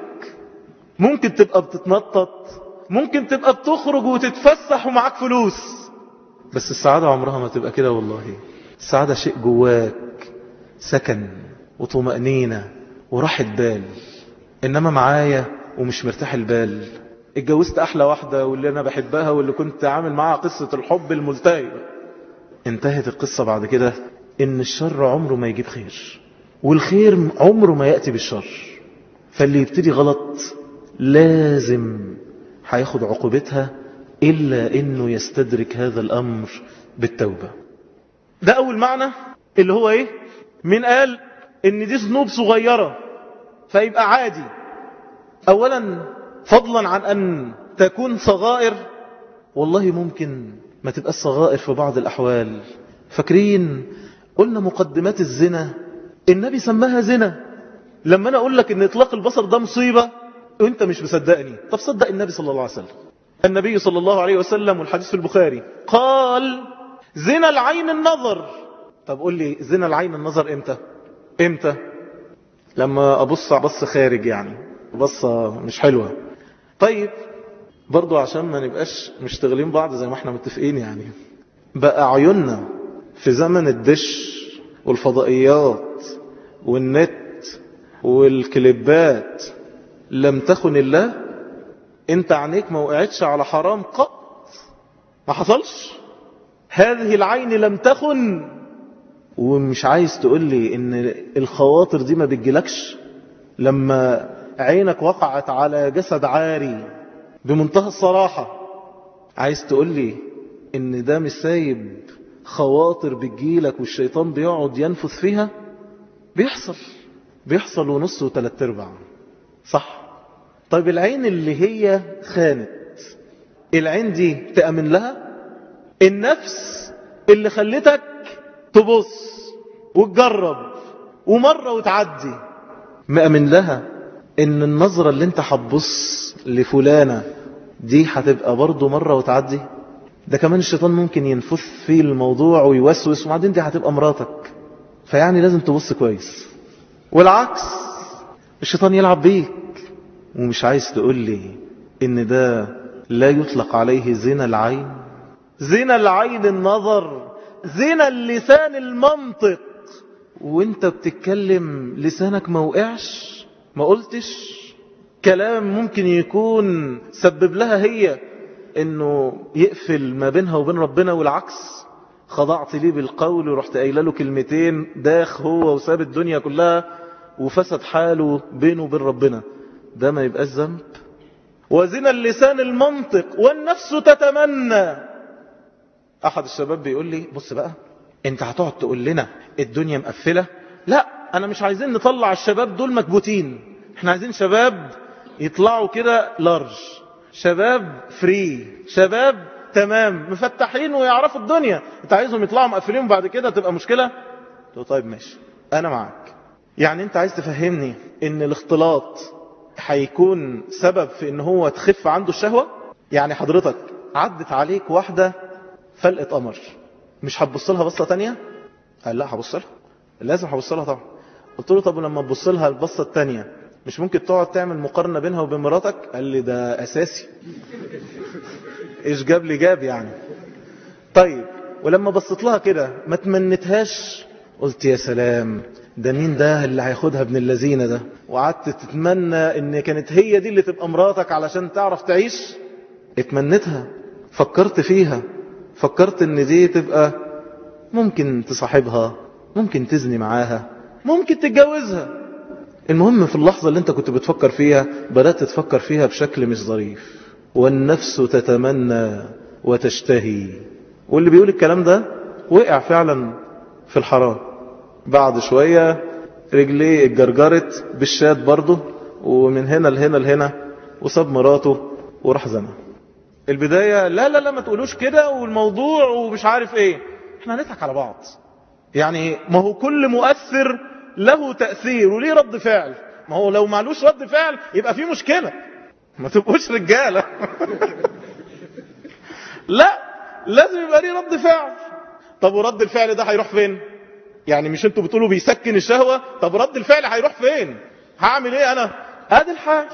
ممكن تبقى بتتنطط ممكن تبقى بتخرج وتتفسح ومعاك فلوس بس السعادة عمرها ما تبقى كده والله السعادة شيء جواك سكن وطمأنينة وراحة بال إنما معايا ومش مرتاح البال اتجوزت أحلى واحدة واللي أنا بحبها واللي كنت عامل معاها قصة الحب الملتهي انتهت القصة بعد كده إن الشر عمره ما يجيب خير والخير عمره ما يأتي بالشر فاللي يبتدي غلط لازم هياخد عقوبتها إلا إنه يستدرك هذا الأمر بالتوبة ده أول معنى اللي هو إيه من قال إن دي ذنوب صغيرة فيبقى عادي أولا فضلا عن أن تكون صغائر والله ممكن ما تبقى الصغائر في بعض الأحوال فاكرين قلنا مقدمات الزنا النبي سماها زنا لما أنا أقول لك أن إطلاق البصر ده مصيبة وانت مش مصدقني طب صدق النبي صلى الله عليه وسلم النبي صلى الله عليه وسلم والحديث في البخاري قال زنا العين النظر طب قول لي زنا العين النظر امتى امتى لما ابص بص خارج يعني بصة مش حلوة طيب برضو عشان ما نبقاش مشتغلين بعض زي ما احنا متفقين يعني بقى عيوننا في زمن الدش والفضائيات والنت والكليبات لم تخن الله انت عينيك ما وقعتش على حرام قط ما حصلش هذه العين لم تخن ومش عايز تقول لي ان الخواطر دي ما بتجيلكش لما عينك وقعت على جسد عاري بمنتهى الصراحة عايز تقول لي ان ده مش سايب خواطر بتجيلك والشيطان بيقعد ينفث فيها بيحصل بيحصل ونص وثلاث ارباع صح طيب العين اللي هي خانت العين دي تأمن لها النفس اللي خلتك تبص وتجرب ومرة وتعدي مأمن لها ان النظرة اللي انت هتبص لفلانة دي هتبقى برضو مرة وتعدي ده كمان الشيطان ممكن ينفث في الموضوع ويوسوس وبعدين دي هتبقى مراتك فيعني لازم تبص كويس والعكس الشيطان يلعب بيك ومش عايز تقول لي ان ده لا يطلق عليه زنا العين زنا العين النظر زنا اللسان المنطق وانت بتتكلم لسانك ما وقعش ما قلتش كلام ممكن يكون سبب لها هي انه يقفل ما بينها وبين ربنا والعكس خضعت ليه بالقول ورحت قايله له كلمتين داخ هو وساب الدنيا كلها وفسد حاله بينه وبين ربنا ده ما يبقاش ذنب وزنا اللسان المنطق والنفس تتمنى احد الشباب بيقول لي بص بقى انت هتقعد تقول لنا الدنيا مقفلة لا انا مش عايزين نطلع الشباب دول مكبوتين احنا عايزين شباب يطلعوا كده لارج شباب فري شباب تمام مفتحين ويعرفوا الدنيا انت عايزهم يطلعوا مقفلين وبعد كده تبقى مشكلة تقول طيب ماشي انا معاك يعني انت عايز تفهمني ان الاختلاط هيكون سبب في ان هو تخف عنده الشهوة يعني حضرتك عدت عليك واحدة فلقة قمر مش هتبص لها بصة تانية قال لا هبص لها لازم هبص لها طبعا قلت له طب ولما تبص لها البصة التانية مش ممكن تقعد تعمل مقارنة بينها وبين مراتك قال لي ده اساسي ايش جاب لي جاب يعني طيب ولما بصيت لها كده ما تمنتهاش قلت يا سلام ده مين ده اللي هياخدها ابن اللذينة ده وقعدت تتمنى ان كانت هي دي اللي تبقى مراتك علشان تعرف تعيش اتمنتها فكرت فيها فكرت ان دي تبقى ممكن تصاحبها ممكن تزني معاها ممكن تتجوزها المهم في اللحظة اللي انت كنت بتفكر فيها بدأت تفكر فيها بشكل مش ظريف والنفس تتمنى وتشتهي واللي بيقول الكلام ده وقع فعلا في الحرام بعد شوية رجليه اتجرجرت بالشاد برضه ومن هنا لهنا لهنا وساب مراته وراح زنا البداية لا لا لا ما تقولوش كده والموضوع ومش عارف ايه احنا هنضحك على بعض يعني ما هو كل مؤثر له تأثير وليه رد فعل ما هو لو معلوش رد فعل يبقى في مشكلة ما تبقوش رجالة لا لازم يبقى ليه رد فعل طب ورد الفعل ده هيروح فين يعني مش انتوا بتقولوا بيسكن الشهوة طب رد الفعل هيروح فين هعمل ايه انا ادي الحال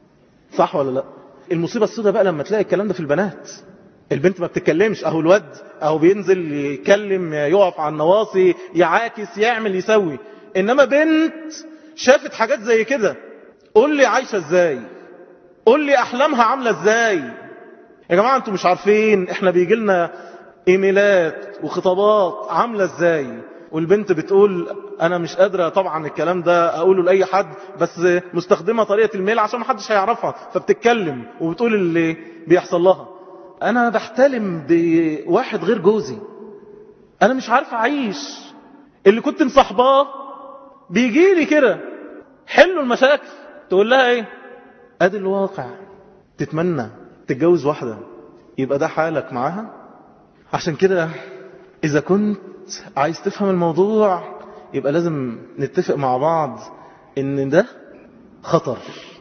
صح ولا لا المصيبة السوداء بقى لما تلاقي الكلام ده في البنات البنت ما بتتكلمش اهو الواد اهو بينزل يتكلم يقف على النواصي يعاكس يعمل يسوي انما بنت شافت حاجات زي كده قول لي عايشة ازاي قول لي احلامها عاملة ازاي يا جماعة انتوا مش عارفين احنا بيجي لنا ايميلات وخطابات عاملة ازاي والبنت بتقول انا مش قادرة طبعا الكلام ده اقوله لاي حد بس مستخدمة طريقة الميل عشان محدش هيعرفها فبتتكلم وبتقول اللي بيحصل لها انا بحتلم بواحد غير جوزي انا مش عارف اعيش اللي كنت مصاحباه بيجي لي كده حلوا المشاكل تقول لها ايه ادي الواقع تتمنى تتجوز واحدة يبقى ده حالك معاها عشان كده اذا كنت عايز تفهم الموضوع يبقى لازم نتفق مع بعض ان ده خطر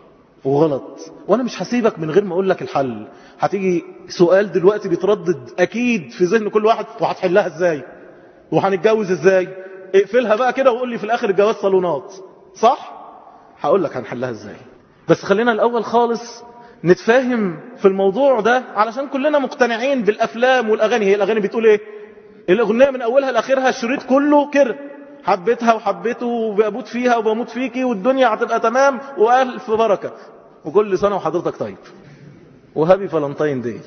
وغلط وانا مش هسيبك من غير ما اقول لك الحل هتيجي سؤال دلوقتي بيتردد اكيد في ذهن كل واحد وهتحلها ازاي وهنتجوز ازاي اقفلها بقى كده وقول لي في الاخر الجواز صالونات صح هقول لك هنحلها ازاي بس خلينا الاول خالص نتفاهم في الموضوع ده علشان كلنا مقتنعين بالافلام والاغاني هي الاغاني بتقول ايه الاغنيه من اولها لاخرها الشريط كله كده حبيتها وحبيته وبموت فيها وبموت فيكي والدنيا هتبقى تمام والف بركه وكل سنه وحضرتك طيب وهابي فالنتاين دي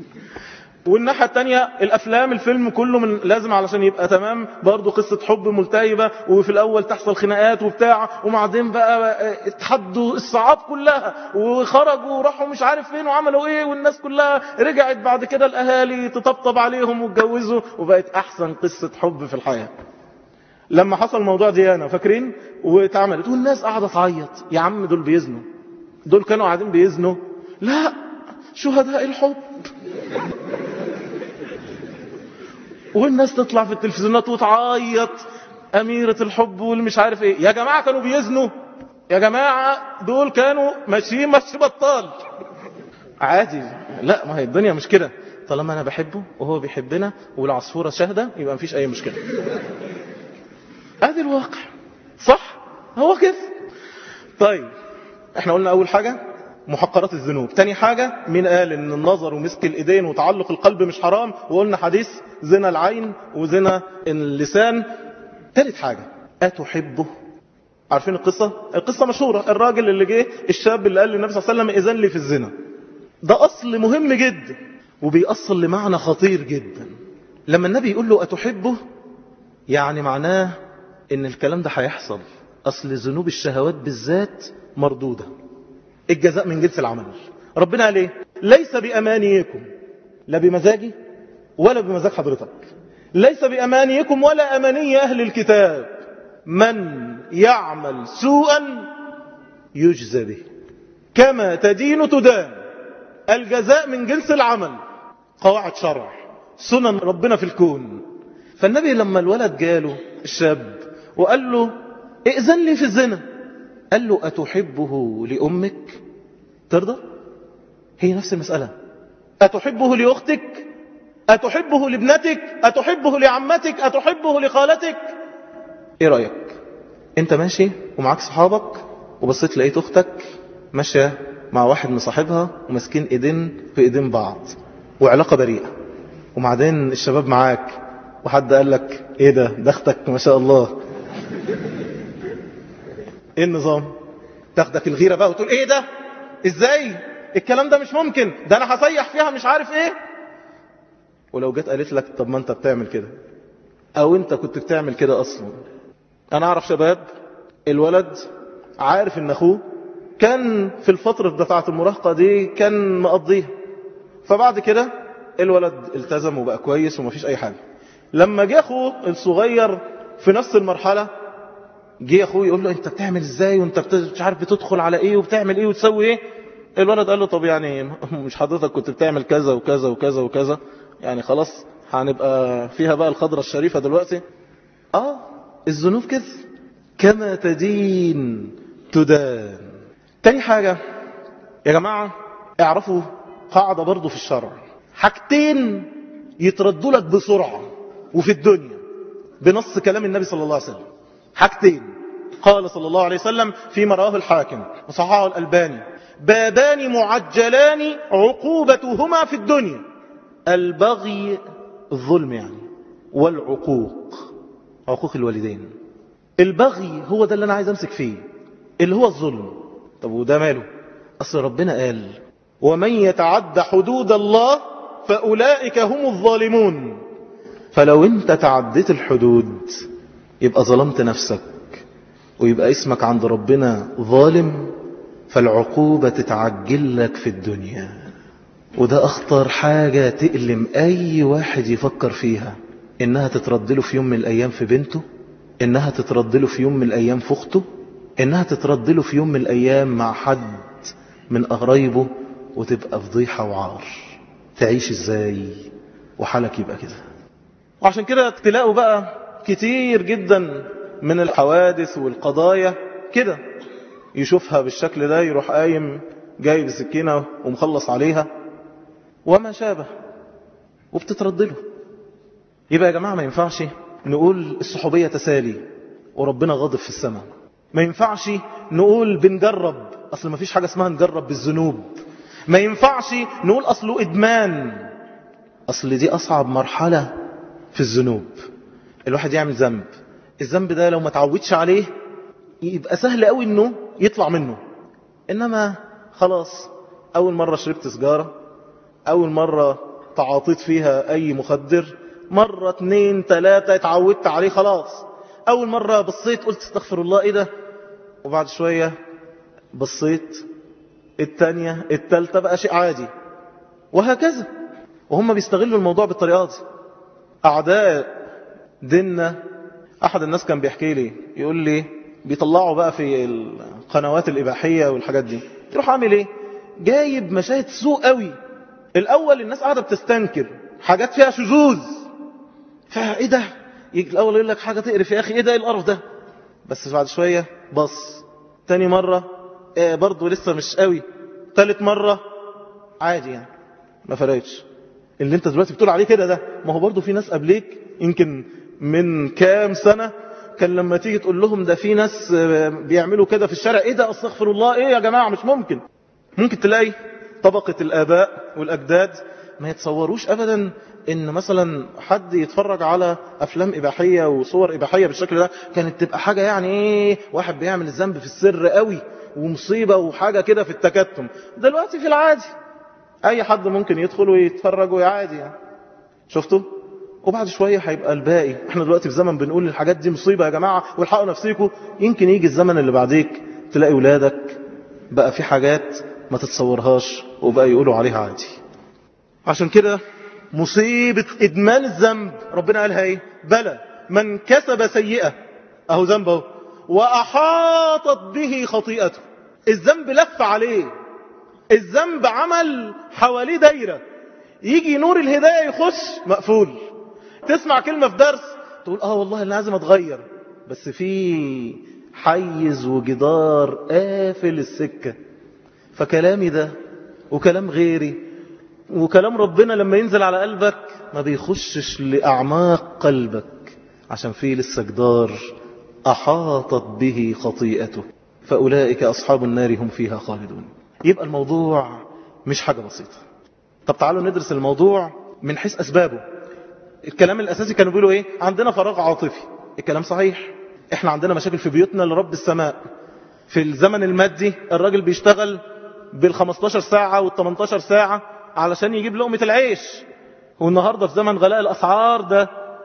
والناحية التانية الأفلام الفيلم كله من لازم علشان يبقى تمام برضو قصة حب ملتهبة وفي الأول تحصل خناقات وبتاع وبعدين بقى اتحدوا الصعاب كلها وخرجوا وراحوا مش عارف فين وعملوا ايه والناس كلها رجعت بعد كده الأهالي تطبطب عليهم واتجوزوا وبقت أحسن قصة حب في الحياة لما حصل موضوع ديانا فاكرين واتعملت والناس قاعدة تعيط يا عم دول بيزنوا دول كانوا قاعدين بيزنوا لا شهداء الحب والناس تطلع في التلفزيونات وتعيط أميرة الحب واللي مش عارف ايه يا جماعة كانوا بيزنوا يا جماعة دول كانوا ماشيين ماشي بطال عادي لا ما هي الدنيا مش كده طالما أنا بحبه وهو بيحبنا والعصفورة شاهدة يبقى مفيش أي مشكلة ادي الواقع صح هو كده طيب احنا قلنا أول حاجة محقرات الذنوب تاني حاجة مين قال ان النظر ومسك الايدين وتعلق القلب مش حرام وقلنا حديث زنا العين وزنا اللسان تالت حاجة أتحبه عارفين القصة القصة مشهورة الراجل اللي جه الشاب اللي قال للنبي صلى الله عليه وسلم إذن لي في الزنا ده أصل مهم جدا وبيأصل لمعنى خطير جدا لما النبي يقول له أتحبه يعني معناه ان الكلام ده هيحصل أصل ذنوب الشهوات بالذات مردودة الجزاء من جنس العمل ربنا قال ايه ليس بأمانيكم لا بمزاجي ولا بمزاج حضرتك ليس بأمانيكم ولا أماني أهل الكتاب من يعمل سوءا يجزى به كما تدين تدان الجزاء من جنس العمل قواعد شرع سنن ربنا في الكون فالنبي لما الولد جاله الشاب وقال له ائذن لي في الزنا قال له أتحبه لأمك ترضى هي نفس المسألة أتحبه لأختك أتحبه لابنتك أتحبه لعمتك أتحبه لخالتك ايه رأيك انت ماشي ومعاك صحابك وبصيت لقيت اختك ماشية مع واحد مصاحبها وماسكين ايدين في ايدين بعض وعلاقة بريئة وبعدين الشباب معاك وحد قال لك ايه ده ده اختك ما شاء الله ايه النظام تاخدك الغيرة بقى وتقول ايه ده ازاي الكلام ده مش ممكن ده انا هصيح فيها مش عارف ايه ولو جت قالت لك طب ما انت بتعمل كده او انت كنت بتعمل كده اصلا انا اعرف شباب الولد عارف ان اخوه كان في الفترة بتاعة المراهقة دي كان مقضيها فبعد كده الولد التزم وبقى كويس ومفيش اي حاجة لما جه اخوه الصغير في نفس المرحلة جه اخوه يقول له انت بتعمل ازاي وانت مش عارف بتدخل على ايه وبتعمل ايه وتسوي ايه الولد قال له طب يعني مش حضرتك كنت بتعمل كذا وكذا وكذا وكذا يعني خلاص هنبقى فيها بقى الخضرة الشريفة دلوقتي اه الذنوب كده كما تدين تدان تاني حاجة يا جماعة اعرفوا قاعدة برضو في الشرع حاجتين يتردوا لك بسرعة وفي الدنيا بنص كلام النبي صلى الله عليه وسلم حاجتين قال صلى الله عليه وسلم فيما رواه الحاكم وصححه الألباني بابان معجلان عقوبتهما في الدنيا البغي الظلم يعني والعقوق عقوق الوالدين البغي هو ده اللي أنا عايز أمسك فيه اللي هو الظلم طب وده ماله أصل ربنا قال ومن يتعد حدود الله فأولئك هم الظالمون فلو انت تعديت الحدود يبقى ظلمت نفسك ويبقى اسمك عند ربنا ظالم فالعقوبة تتعجل لك في الدنيا وده أخطر حاجة تألم أي واحد يفكر فيها إنها تتردله في يوم من الأيام في بنته إنها تتردله في يوم من الأيام في أخته إنها تتردله في يوم من الأيام مع حد من قرايبه وتبقى فضيحة وعار تعيش إزاي وحالك يبقى كده وعشان كده تلاقوا بقى كتير جدا من الحوادث والقضايا كده يشوفها بالشكل ده يروح قايم جايب السكينة ومخلص عليها وما شابه وبتتردله يبقى يا جماعة ما ينفعش نقول الصحوبية تسالي وربنا غاضب في السماء ما ينفعش نقول بنجرب أصل ما فيش حاجة اسمها نجرب بالذنوب ما ينفعش نقول أصله إدمان أصل دي أصعب مرحلة في الذنوب الواحد يعمل ذنب الذنب ده لو ما تعودش عليه يبقى سهل قوي انه يطلع منه انما خلاص اول مرة شربت سجارة اول مرة تعاطيت فيها اي مخدر مرة اتنين تلاتة اتعودت عليه خلاص اول مرة بصيت قلت استغفر الله ايه ده وبعد شوية بصيت التانية التالتة بقى شيء عادي وهكذا وهم بيستغلوا الموضوع بالطريقة دي أعداء ديننا أحد الناس كان بيحكي لي يقول لي بيطلعوا بقى في القنوات الإباحية والحاجات دي يروح عامل إيه جايب مشاهد سوء قوي الأول الناس قاعدة بتستنكر حاجات فيها شذوذ فإيه ده يجي الأول يقول لك حاجة تقرف يا أخي إيه ده إيه القرف ده بس بعد شوية بص تاني مرة إيه برضه لسه مش قوي تالت مرة عادي يعني ما فرقتش اللي انت دلوقتي بتقول عليه كده ده ما هو برضه في ناس قبليك يمكن من كام سنة كان لما تيجي تقول لهم ده في ناس بيعملوا كده في الشارع ايه ده استغفر الله ايه يا جماعة مش ممكن ممكن تلاقي طبقة الآباء والأجداد ما يتصوروش أبدا ان مثلا حد يتفرج على افلام اباحية وصور اباحية بالشكل ده كانت تبقى حاجة يعني ايه واحد بيعمل الذنب في السر قوي ومصيبة وحاجة كده في التكتم دلوقتي في العادي اي حد ممكن يدخل ويتفرج ويعادي يعني شفتوا وبعد شوية هيبقى الباقي احنا دلوقتي في زمن بنقول الحاجات دي مصيبة يا جماعة والحقوا نفسيكم يمكن يجي الزمن اللي بعديك تلاقي ولادك بقى في حاجات ما تتصورهاش وبقى يقولوا عليها عادي عشان كده مصيبة إدمان الذنب ربنا قالها إيه بلى من كسب سيئة أهو ذنبه وأحاطت به خطيئته الذنب لف عليه الذنب عمل حواليه دايرة يجي نور الهداية يخش مقفول تسمع كلمة في درس تقول اه والله انا لازم اتغير بس في حيز وجدار قافل السكة فكلامي ده وكلام غيري وكلام ربنا لما ينزل على قلبك ما بيخشش لأعماق قلبك عشان فيه لسه جدار أحاطت به خطيئته فأولئك أصحاب النار هم فيها خالدون يبقى الموضوع مش حاجة بسيطة طب تعالوا ندرس الموضوع من حيث أسبابه الكلام الأساسي كانوا بيقولوا إيه عندنا فراغ عاطفي الكلام صحيح إحنا عندنا مشاكل في بيوتنا لرب السماء في الزمن المادي الراجل بيشتغل بال15 ساعة وال18 ساعة علشان يجيب لقمة العيش والنهاردة في زمن غلاء الأسعار ده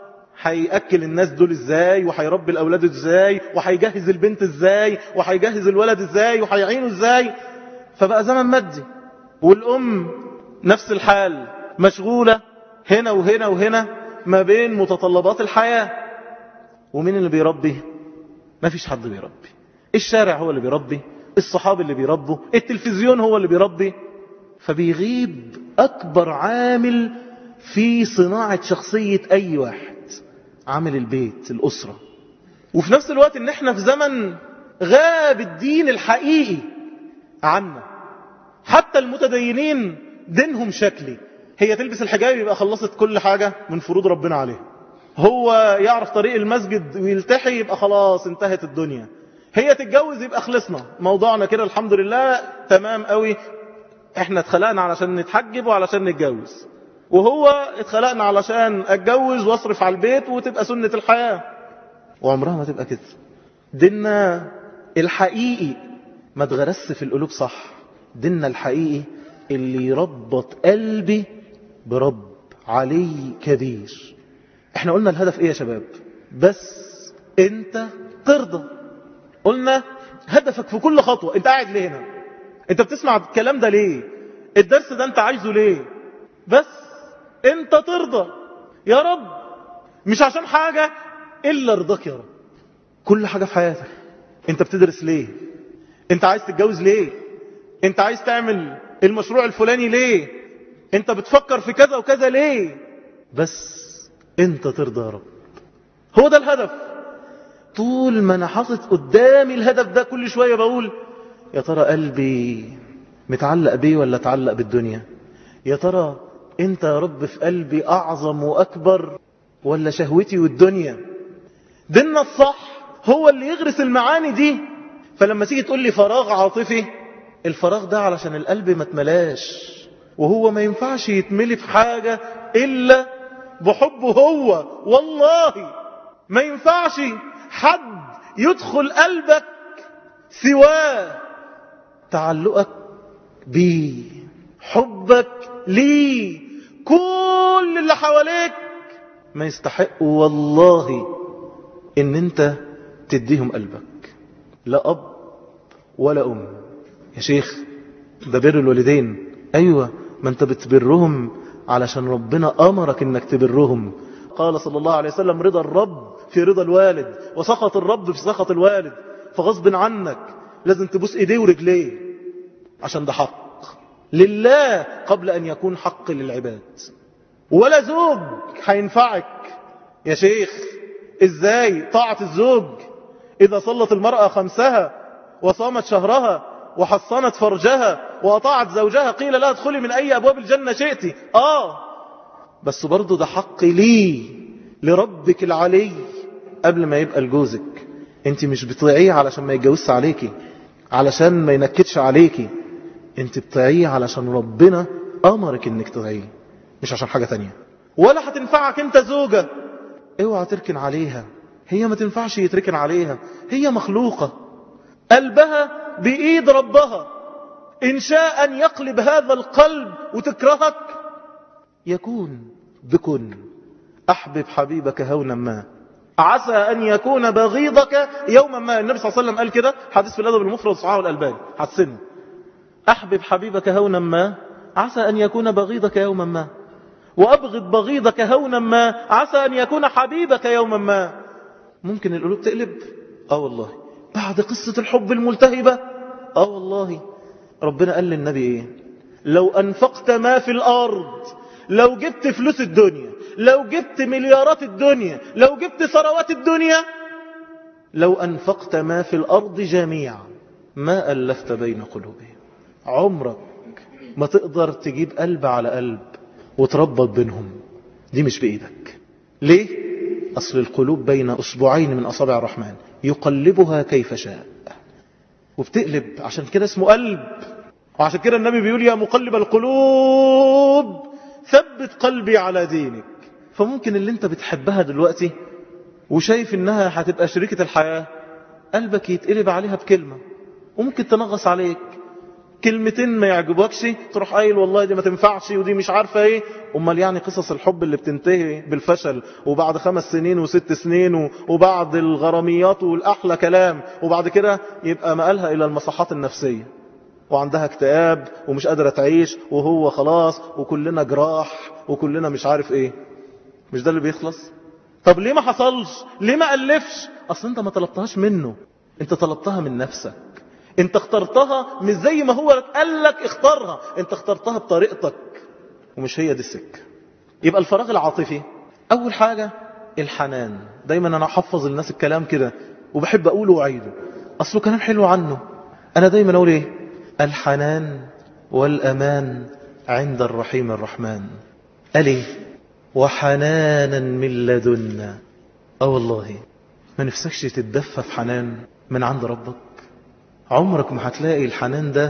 هيأكل الناس دول ازاي وهيربي الأولاد ازاي وهيجهز البنت ازاي وهيجهز الولد ازاي وهيعينه ازاي فبقى زمن مادي والأم نفس الحال مشغولة هنا وهنا وهنا ما بين متطلبات الحياة ومين اللي بيربي ما فيش حد بيربي الشارع هو اللي بيربي الصحاب اللي بيربوا التلفزيون هو اللي بيربي فبيغيب أكبر عامل في صناعة شخصية أي واحد عامل البيت الأسرة وفي نفس الوقت ان احنا في زمن غاب الدين الحقيقي عنا حتى المتدينين دينهم شكلي هي تلبس الحجاب يبقى خلصت كل حاجة من فروض ربنا عليها هو يعرف طريق المسجد ويلتحي يبقى خلاص انتهت الدنيا هي تتجوز يبقى خلصنا موضوعنا كده الحمد لله تمام قوي احنا اتخلقنا علشان نتحجب وعلشان نتجوز وهو اتخلقنا علشان اتجوز واصرف على البيت وتبقى سنة الحياة وعمرها ما تبقى كده ديننا الحقيقي ما اتغرس في القلوب صح ديننا الحقيقي اللي يربط قلبي برب علي كبير احنا قلنا الهدف ايه يا شباب بس انت ترضى قلنا هدفك في كل خطوة انت قاعد ليه هنا انت بتسمع الكلام ده ليه الدرس ده انت عايزه ليه بس انت ترضى يا رب مش عشان حاجة الا رضاك يا رب كل حاجة في حياتك انت بتدرس ليه انت عايز تتجوز ليه انت عايز تعمل المشروع الفلاني ليه انت بتفكر في كذا وكذا ليه بس انت ترضى يا رب هو ده الهدف طول ما انا حاطط قدامي الهدف ده كل شوية بقول يا ترى قلبي متعلق بيه ولا تعلق بالدنيا يا ترى انت يا رب في قلبي اعظم واكبر ولا شهوتي والدنيا ديننا الصح هو اللي يغرس المعاني دي فلما تيجي تقول لي فراغ عاطفي الفراغ ده علشان القلب ما اتملاش وهو ما ينفعش يتملي في حاجة إلا بحبه هو والله ما ينفعش حد يدخل قلبك سواه تعلقك بيه حبك ليه كل اللي حواليك ما يستحق والله ان انت تديهم قلبك لا اب ولا ام يا شيخ ده بر الوالدين ايوه ما انت بتبرهم علشان ربنا امرك انك تبرهم قال صلى الله عليه وسلم رضا الرب في رضا الوالد وسخط الرب في سخط الوالد فغصب عنك لازم تبوس ايديه ورجليه عشان ده حق لله قبل ان يكون حق للعباد ولا زوج هينفعك يا شيخ ازاي طاعة الزوج اذا صلت المرأة خمسها وصامت شهرها وحصنت فرجها وأطاعت زوجها قيل لها ادخلي من أي أبواب الجنة شئتي آه بس برضو ده حق لي لربك العلي قبل ما يبقى لجوزك انت مش بتطيعيه علشان ما يتجوزش عليكي علشان ما ينكدش عليكي انت بتطيعيه علشان ربنا أمرك انك تطيعيه مش عشان حاجة تانية ولا هتنفعك انت زوجة اوعى تركن عليها هي ما تنفعش يتركن عليها هي مخلوقة قلبها بإيد ربها إن شاء أن يقلب هذا القلب وتكرهك يكون بكن أحبب حبيبك هونا ما عسى أن يكون بغيضك يوما ما النبي صلى الله عليه وسلم قال كده حديث في الأدب المفرد صحاه الألباني حسنه أحبب حبيبك هونا ما عسى أن يكون بغيضك يوما ما وأبغض بغيضك هونا ما عسى أن يكون حبيبك يوما ما ممكن القلوب تقلب آه والله بعد قصة الحب الملتهبة آه والله ربنا قال للنبي إيه لو أنفقت ما في الأرض لو جبت فلوس الدنيا لو جبت مليارات الدنيا لو جبت ثروات الدنيا لو أنفقت ما في الأرض جميعا ما ألفت بين قلوبهم عمرك ما تقدر تجيب قلب على قلب وتربط بينهم دي مش بإيدك ليه؟ أصل القلوب بين أصبعين من أصابع الرحمن يقلبها كيف شاء وبتقلب عشان كده اسمه قلب وعشان كده النبي بيقول يا مقلب القلوب ثبت قلبي على دينك فممكن اللي انت بتحبها دلوقتي وشايف انها هتبقى شريكة الحياة قلبك يتقلب عليها بكلمة وممكن تنغص عليك كلمتين ما يعجبكش تروح قايل والله دي ما تنفعش ودي مش عارفة ايه امال يعني قصص الحب اللي بتنتهي بالفشل وبعد خمس سنين وست سنين وبعد الغراميات والأحلى كلام وبعد كده يبقى مقالها إلى المصحات النفسية وعندها اكتئاب ومش قادرة تعيش وهو خلاص وكلنا جراح وكلنا مش عارف ايه مش ده اللي بيخلص طب ليه ما حصلش ليه ما ألفش أصل انت ما طلبتهاش منه انت طلبتها من نفسك انت اخترتها مش زي ما هو قال لك اختارها انت اخترتها بطريقتك ومش هي دي السكة يبقى الفراغ العاطفي اول حاجة الحنان دايما انا احفظ الناس الكلام كده وبحب اقوله واعيده اصله كلام حلو عنه انا دايما اقول ايه الحنان والامان عند الرحيم الرحمن قال ايه وحنانا من لدنا اه والله ما نفسكش تتدفى في حنان من عند ربك عمرك ما هتلاقي الحنان ده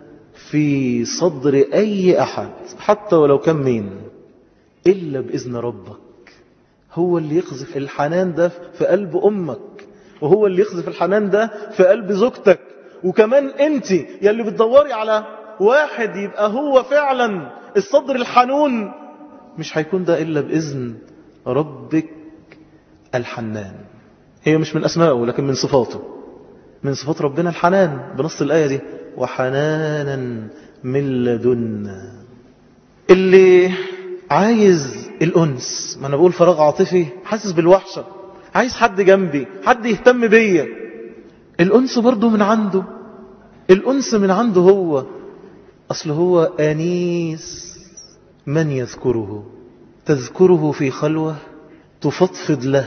في صدر أي أحد حتى ولو كان مين إلا بإذن ربك هو اللي يقذف الحنان ده في قلب أمك وهو اللي يقذف الحنان ده في قلب زوجتك وكمان أنت يلي بتدوري على واحد يبقى هو فعلا الصدر الحنون مش هيكون ده إلا بإذن ربك الحنان هي مش من أسمائه لكن من صفاته من صفات ربنا الحنان بنص الآية دي وحنانا من لدنا اللي عايز الأنس ما أنا بقول فراغ عاطفي حاسس بالوحشة عايز حد جنبي حد يهتم بيا الأنس برضو من عنده الأنس من عنده هو أصل هو أنيس من يذكره تذكره في خلوة تفضفض له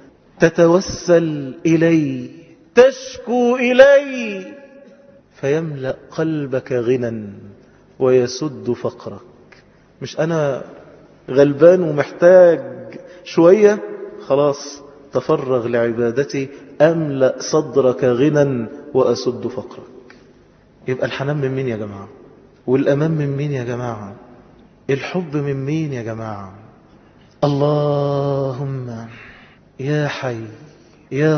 تتوسل إليه تشكو إليه فيملأ قلبك غنى ويسد فقرك مش أنا غلبان ومحتاج شوية خلاص تفرغ لعبادتي أملأ صدرك غنى وأسد فقرك يبقى الحنان من مين يا جماعة والأمان من مين يا جماعة الحب من مين يا جماعة اللهم يا حي يا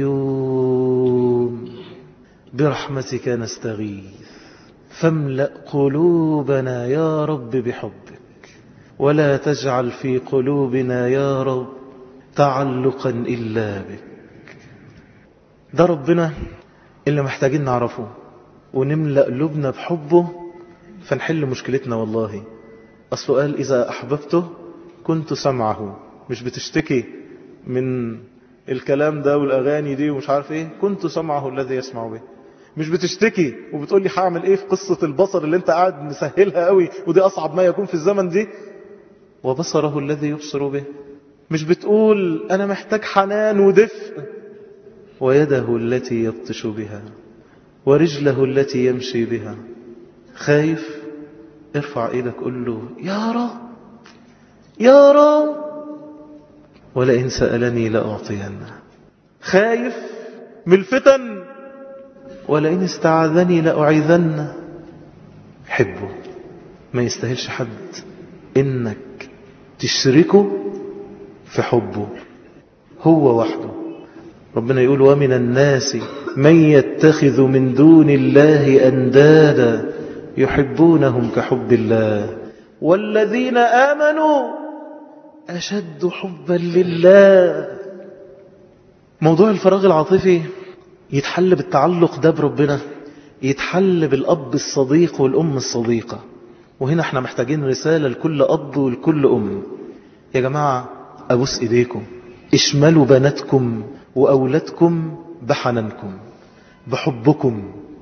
قيوم برحمتك نستغيث فاملأ قلوبنا يا رب بحبك ولا تجعل في قلوبنا يا رب تعلقا إلا بك ده ربنا اللي محتاجين نعرفه ونملأ قلوبنا بحبه فنحل مشكلتنا والله أصله قال إذا أحببته كنت سمعه مش بتشتكي من الكلام ده والأغاني دي ومش عارف إيه كنت سمعه الذي يسمع به مش بتشتكي وبتقول لي هعمل إيه في قصة البصر اللي انت قاعد مسهلها قوي ودي أصعب ما يكون في الزمن دي وبصره الذي يبصر به مش بتقول أنا محتاج حنان ودفء ويده التي يبطش بها ورجله التي يمشي بها خايف ارفع ايدك قل له يا رب يا رب ولئن سألني لأعطينه خايف من الفتن ولئن استعاذني لأعيذنه حبه ما يستاهلش حد إنك تشركه في حبه هو وحده ربنا يقول ومن الناس من يتخذ من دون الله أندادا يحبونهم كحب الله والذين آمنوا أشد حبا لله موضوع الفراغ العاطفي يتحل بالتعلق ده بربنا يتحل بالأب الصديق والأم الصديقة وهنا احنا محتاجين رسالة لكل أب ولكل أم يا جماعة أبوس إيديكم اشملوا بناتكم وأولادكم بحنانكم بحبكم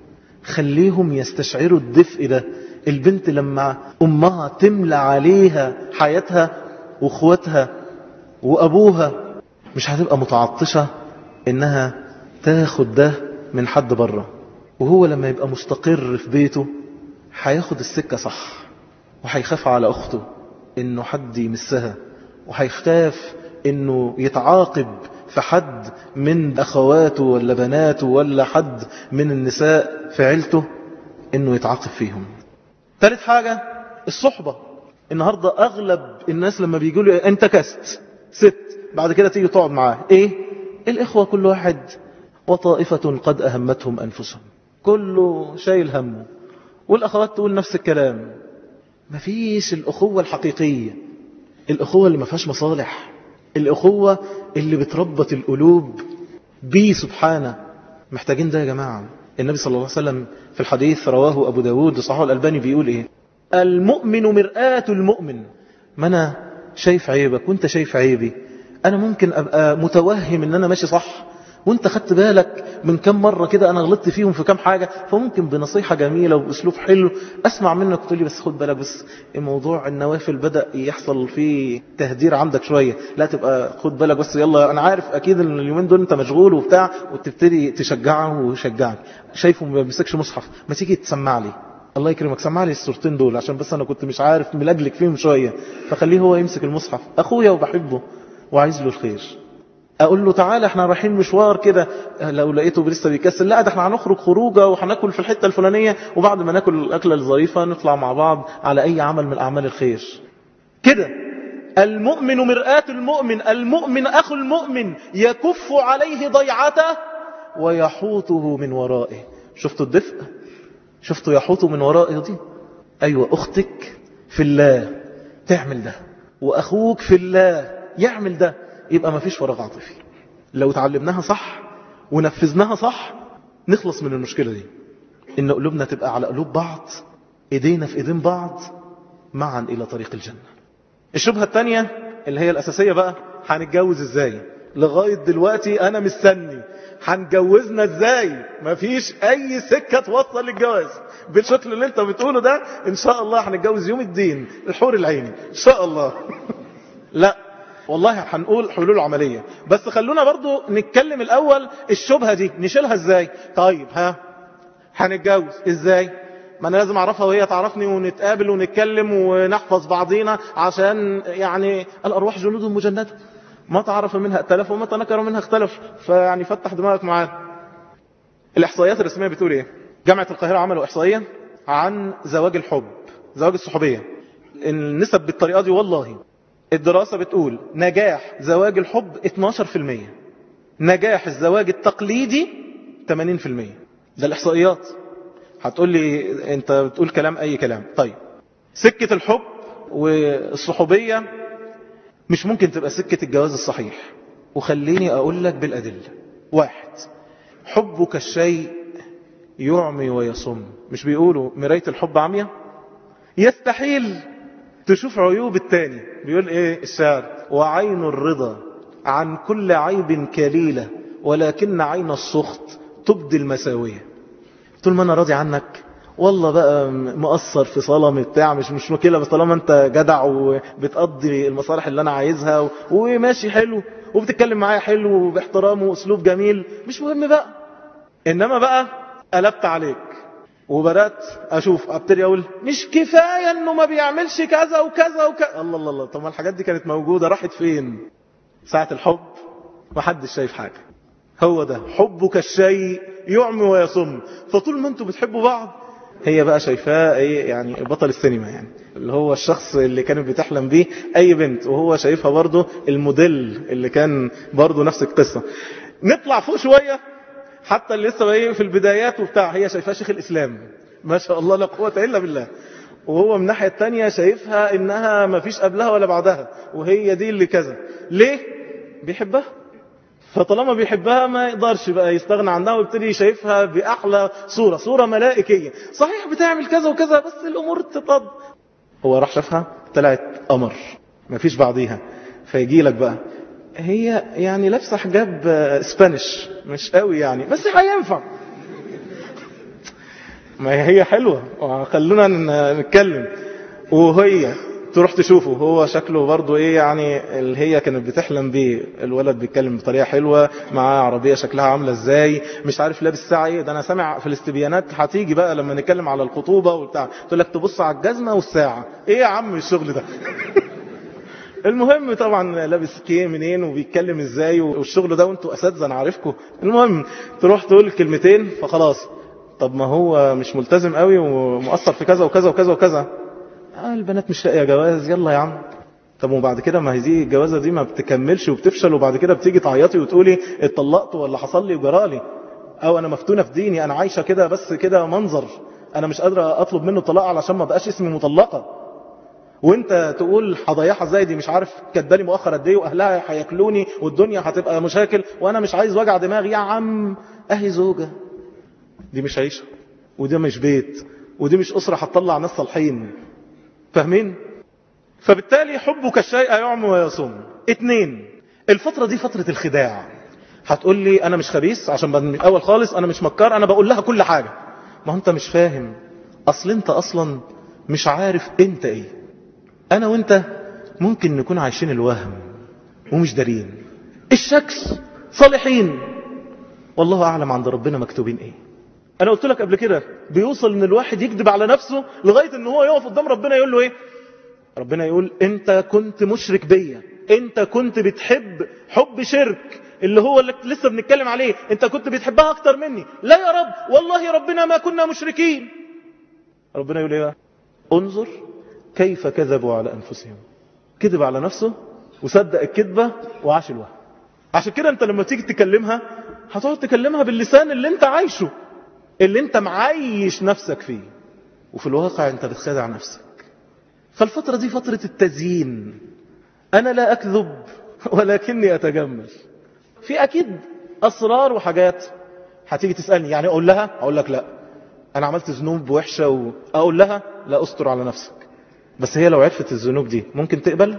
خليهم يستشعروا الدفء ده البنت لما أمها تملى عليها حياتها وأخواتها وأبوها مش هتبقى متعطشة إنها تاخد ده من حد بره وهو لما يبقى مستقر في بيته هياخد السكة صح وهيخاف على أخته إنه حد يمسها وهيخاف إنه يتعاقب في حد من أخواته ولا بناته ولا حد من النساء في عيلته إنه يتعاقب فيهم ثالث حاجة الصحبة النهاردة أغلب الناس لما بيقولوا أنت كست ست بعد كده تيجي تقعد معاه إيه الإخوة كل واحد وطائفة قد أهمتهم أنفسهم كله شايل همه والأخوات تقول نفس الكلام مفيش الأخوة الحقيقية الأخوة اللي ما فيهاش مصالح الأخوة اللي بتربط القلوب بيه سبحانه محتاجين ده يا جماعة النبي صلى الله عليه وسلم في الحديث رواه أبو داود صحيح الألباني بيقول إيه المؤمن مرآة المؤمن ما أنا شايف عيبك وانت شايف عيبي أنا ممكن أبقى متوهم ان أنا ماشي صح وانت خدت بالك من كم مرة كده انا غلطت فيهم في كم حاجة فممكن بنصيحة جميلة وباسلوب حلو اسمع منك وتقول لي بس خد بالك بس الموضوع النوافل بدأ يحصل فيه تهدير عندك شوية لا تبقى خد بالك بس يلا انا عارف اكيد ان اليومين دول انت مشغول وبتاع وتبتدي تشجعه ويشجعك شايفه ما بيمسكش مصحف ما تيجي تسمع لي الله يكرمك سمع لي الصورتين دول عشان بس انا كنت مش عارف ملجلك فيهم شوية فخليه هو يمسك المصحف اخويا وبحبه وعايز له الخير اقول له تعالى احنا رايحين مشوار كده لو لقيته لسه بيكسل لا ده احنا هنخرج خروجه وهناكل في الحته الفلانيه وبعد ما ناكل الاكله الظريفه نطلع مع بعض على اي عمل من اعمال الخير كده المؤمن مرآة المؤمن المؤمن أخو المؤمن يكف عليه ضيعته ويحوطه من ورائه شفتوا الدفء شفتوا يحوطه من ورائه دي أيوة أختك في الله تعمل ده وأخوك في الله يعمل ده يبقى ما فيش فراغ عاطفي لو تعلمناها صح ونفذناها صح نخلص من المشكلة دي إن قلوبنا تبقى على قلوب بعض إيدينا في إيدين بعض معا إلى طريق الجنة الشبهة الثانية اللي هي الأساسية بقى هنتجوز إزاي لغاية دلوقتي أنا مستني هنجوزنا إزاي مفيش أي سكة توصل للجواز بالشكل اللي انت بتقوله ده إن شاء الله هنتجوز يوم الدين الحور العيني إن شاء الله لا والله هنقول حلول عملية بس خلونا برضو نتكلم الأول الشبهة دي نشيلها ازاي طيب ها هنتجوز ازاي ما انا لازم اعرفها وهي تعرفني ونتقابل ونتكلم ونحفظ بعضينا عشان يعني الارواح جنود مجندة ما تعرف منها ائتلف وما تنكر منها اختلف فيعني فتح دماغك معانا الاحصائيات الرسمية بتقول ايه جامعة القاهرة عملوا احصائية عن زواج الحب زواج الصحوبية النسب بالطريقة دي والله الدراسة بتقول نجاح زواج الحب 12% نجاح الزواج التقليدي 80% ده الإحصائيات هتقول لي انت بتقول كلام اي كلام طيب سكة الحب والصحوبية مش ممكن تبقى سكة الجواز الصحيح وخليني اقول لك بالأدلة واحد حبك الشيء يعمي ويصم مش بيقولوا مراية الحب عمية يستحيل تشوف عيوب التاني بيقول ايه الشعر وعين الرضا عن كل عيب كليلة ولكن عين السخط تبدي المساوية طول ما انا راضي عنك والله بقى مقصر في صلاة بتاع مش مش مشكلة بس طالما انت جدع وبتقضي المصالح اللي انا عايزها وماشي حلو وبتتكلم معايا حلو وباحترام واسلوب جميل مش مهم بقى انما بقى قلبت عليك وبدأت أشوف أبتدي أقول مش كفاية أنه ما بيعملش كذا وكذا وكذا الله الله الله طب ما الحاجات دي كانت موجودة راحت فين ساعة الحب ما حدش شايف حاجة هو ده حبك الشيء يعمي ويصم فطول ما انتوا بتحبوا بعض هي بقى شايفاه ايه يعني بطل السينما يعني اللي هو الشخص اللي كانت بتحلم بيه اي بنت وهو شايفها برضه الموديل اللي كان برضه نفس القصة نطلع فوق شوية حتى اللي لسه ايه في البدايات وبتاع هي شايفاه شيخ الاسلام ما شاء الله لا قوه الا بالله وهو من الناحيه الثانيه شايفها انها ما فيش قبلها ولا بعدها وهي دي اللي كذا ليه بيحبها فطالما بيحبها ما يقدرش بقى يستغنى عنها ويبتدي شايفها باحلى صوره صوره ملائكيه صحيح بتعمل كذا وكذا بس الامور تطب هو راح شافها طلعت قمر مفيش بعضيها فيجي لك بقى هي يعني لابسه حجاب اسبانيش مش قوي يعني بس هينفع ما هي حلوه خلونا نتكلم وهي تروح تشوفه هو شكله برضه ايه يعني اللي هي كانت بتحلم بيه الولد بيتكلم بطريقه حلوه معاه عربيه شكلها عامله ازاي مش عارف لابس ساعه ايه ده انا سامع في الاستبيانات هتيجي بقى لما نتكلم على الخطوبه وبتاع تقول لك تبص على الجزمه والساعه ايه يا عم الشغل ده المهم طبعا لابس كيه منين وبيتكلم ازاي والشغل ده وانتوا اساتذه انا عارفكم المهم تروح تقول كلمتين فخلاص طب ما هو مش ملتزم قوي ومؤثر في كذا وكذا وكذا وكذا آه البنات مش لاقيه جواز يلا يا عم طب وبعد كده ما هي دي الجوازه دي ما بتكملش وبتفشل وبعد كده بتيجي تعيطي وتقولي اتطلقت ولا حصل لي وجرالي او انا مفتونه في ديني انا عايشه كده بس كده منظر انا مش قادره اطلب منه الطلاق علشان ما بقاش اسمي مطلقه وانت تقول هضيعها ازاي دي مش عارف كدالي مؤخر قد ايه واهلها هياكلوني والدنيا هتبقى مشاكل وانا مش عايز وجع دماغ يا عم اهي زوجه دي مش عيشه وده مش بيت ودي مش اسره هتطلع ناس صالحين فاهمين فبالتالي حبك الشيء يعم ويصم اتنين الفترة دي فترة الخداع هتقول لي انا مش خبيث عشان من الاول خالص انا مش مكار انا بقول لها كل حاجة ما انت مش فاهم اصل انت اصلا مش عارف انت ايه انا وانت ممكن نكون عايشين الوهم ومش دارين الشكل صالحين والله اعلم عند ربنا مكتوبين ايه انا قلت لك قبل كده بيوصل ان الواحد يكذب على نفسه لغاية ان هو يقف قدام ربنا يقول له ايه ربنا يقول انت كنت مشرك بيا انت كنت بتحب حب شرك اللي هو اللي لسه بنتكلم عليه انت كنت بتحبها اكتر مني لا يا رب والله ربنا ما كنا مشركين ربنا يقول ايه انظر كيف كذبوا على انفسهم كذب على نفسه وصدق الكذبة وعاش الوهم عشان كده انت لما تيجي تكلمها هتقعد تكلمها باللسان اللي انت عايشه اللي انت معيش نفسك فيه وفي الواقع انت بتخدع نفسك فالفترة دي فترة التزيين أنا لا أكذب ولكني أتجمل في أكيد أسرار وحاجات هتيجي تسألني يعني أقول لها أقول لك لا أنا عملت ذنوب وحشة وأقول لها لا أستر على نفسك بس هي لو عرفت الذنوب دي ممكن تقبل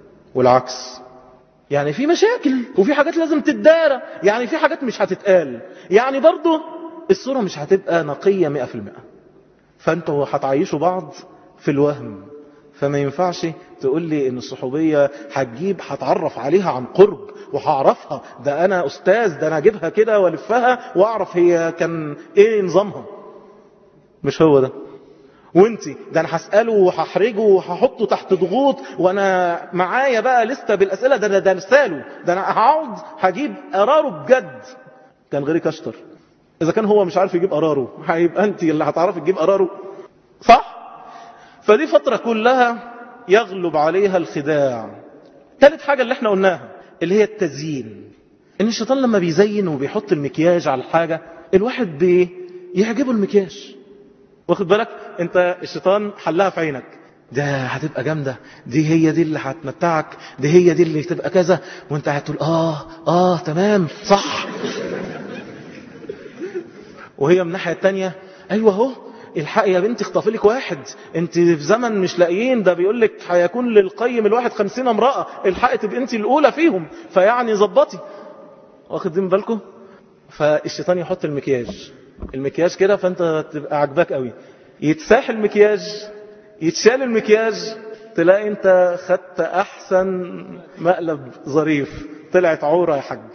والعكس يعني في مشاكل وفي حاجات لازم تتدارى يعني في حاجات مش هتتقال يعني برضه الصورة مش هتبقى نقية مئة في المئة فانتوا هتعيشوا بعض في الوهم فما ينفعش تقول لي ان الصحوبية هتجيب هتعرف عليها عن قرب وهعرفها ده انا استاذ ده انا اجيبها كده والفها واعرف هي كان ايه نظامها مش هو ده وانتي ده انا هسأله وهحرجه وهحطه تحت ضغوط وانا معايا بقى لستة بالاسئلة ده ده رساله ده انا هقعد هجيب قراره بجد كان غيري كشتر اذا كان هو مش عارف يجيب قراره هيبقى انت اللي هتعرفي تجيب قراره صح فدي فترة كلها يغلب عليها الخداع ثالث حاجة اللي احنا قلناها اللي هي التزيين ان الشيطان لما بيزين وبيحط المكياج على الحاجة الواحد بي يعجبه المكياج واخد بالك انت الشيطان حلها في عينك ده هتبقى جامدة دي هي دي اللي هتمتعك دي هي دي اللي تبقى كذا وانت هتقول اه اه تمام صح وهي من الناحية التانية ايوه اهو الحق يا بنتي اخطفي لك واحد انت في زمن مش لاقيين ده بيقول لك هيكون للقيم الواحد خمسين امرأة الحق تبقى انت الاولى فيهم فيعني ظبطي واخدين بالكم فالشيطان يحط المكياج المكياج كده فانت تبقى عجباك قوي يتساح المكياج يتشال المكياج تلاقي انت خدت احسن مقلب ظريف طلعت عورة يا حاج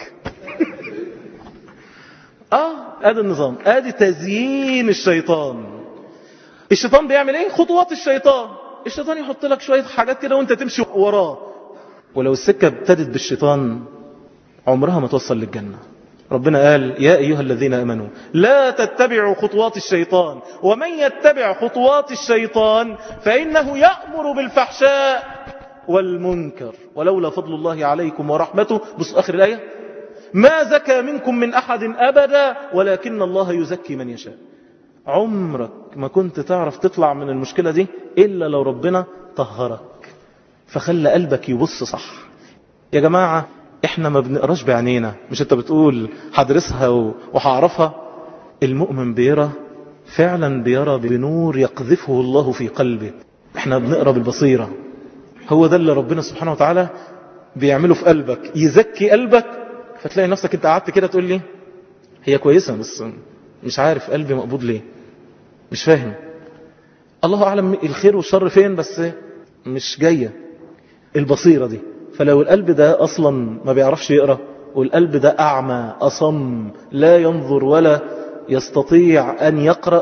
اه ادي النظام ادي تزيين الشيطان الشيطان بيعمل ايه خطوات الشيطان الشيطان يحط لك شوية حاجات كده وانت تمشي وراه ولو السكة ابتدت بالشيطان عمرها ما توصل للجنة ربنا قال يا أيها الذين أمنوا لا تتبعوا خطوات الشيطان ومن يتبع خطوات الشيطان فإنه يأمر بالفحشاء والمنكر ولولا فضل الله عليكم ورحمته بص آخر الآية ما زكى منكم من أحد أبدا ولكن الله يزكي من يشاء عمرك ما كنت تعرف تطلع من المشكلة دي إلا لو ربنا طهرك فخلى قلبك يبص صح يا جماعة احنا ما بنقراش بعينينا مش انت بتقول هدرسها وهعرفها المؤمن بيرى فعلا بيرى بنور يقذفه الله في قلبه احنا بنقرا بالبصيرة هو ده اللي ربنا سبحانه وتعالى بيعمله في قلبك يزكي قلبك فتلاقي نفسك انت قعدت كده تقول لي هي كويسة بس مش عارف قلبي مقبوض ليه مش فاهم الله أعلم الخير والشر فين بس مش جاية البصيرة دي فلو القلب ده أصلا ما بيعرفش يقرأ والقلب ده أعمى أصم لا ينظر ولا يستطيع أن يقرأ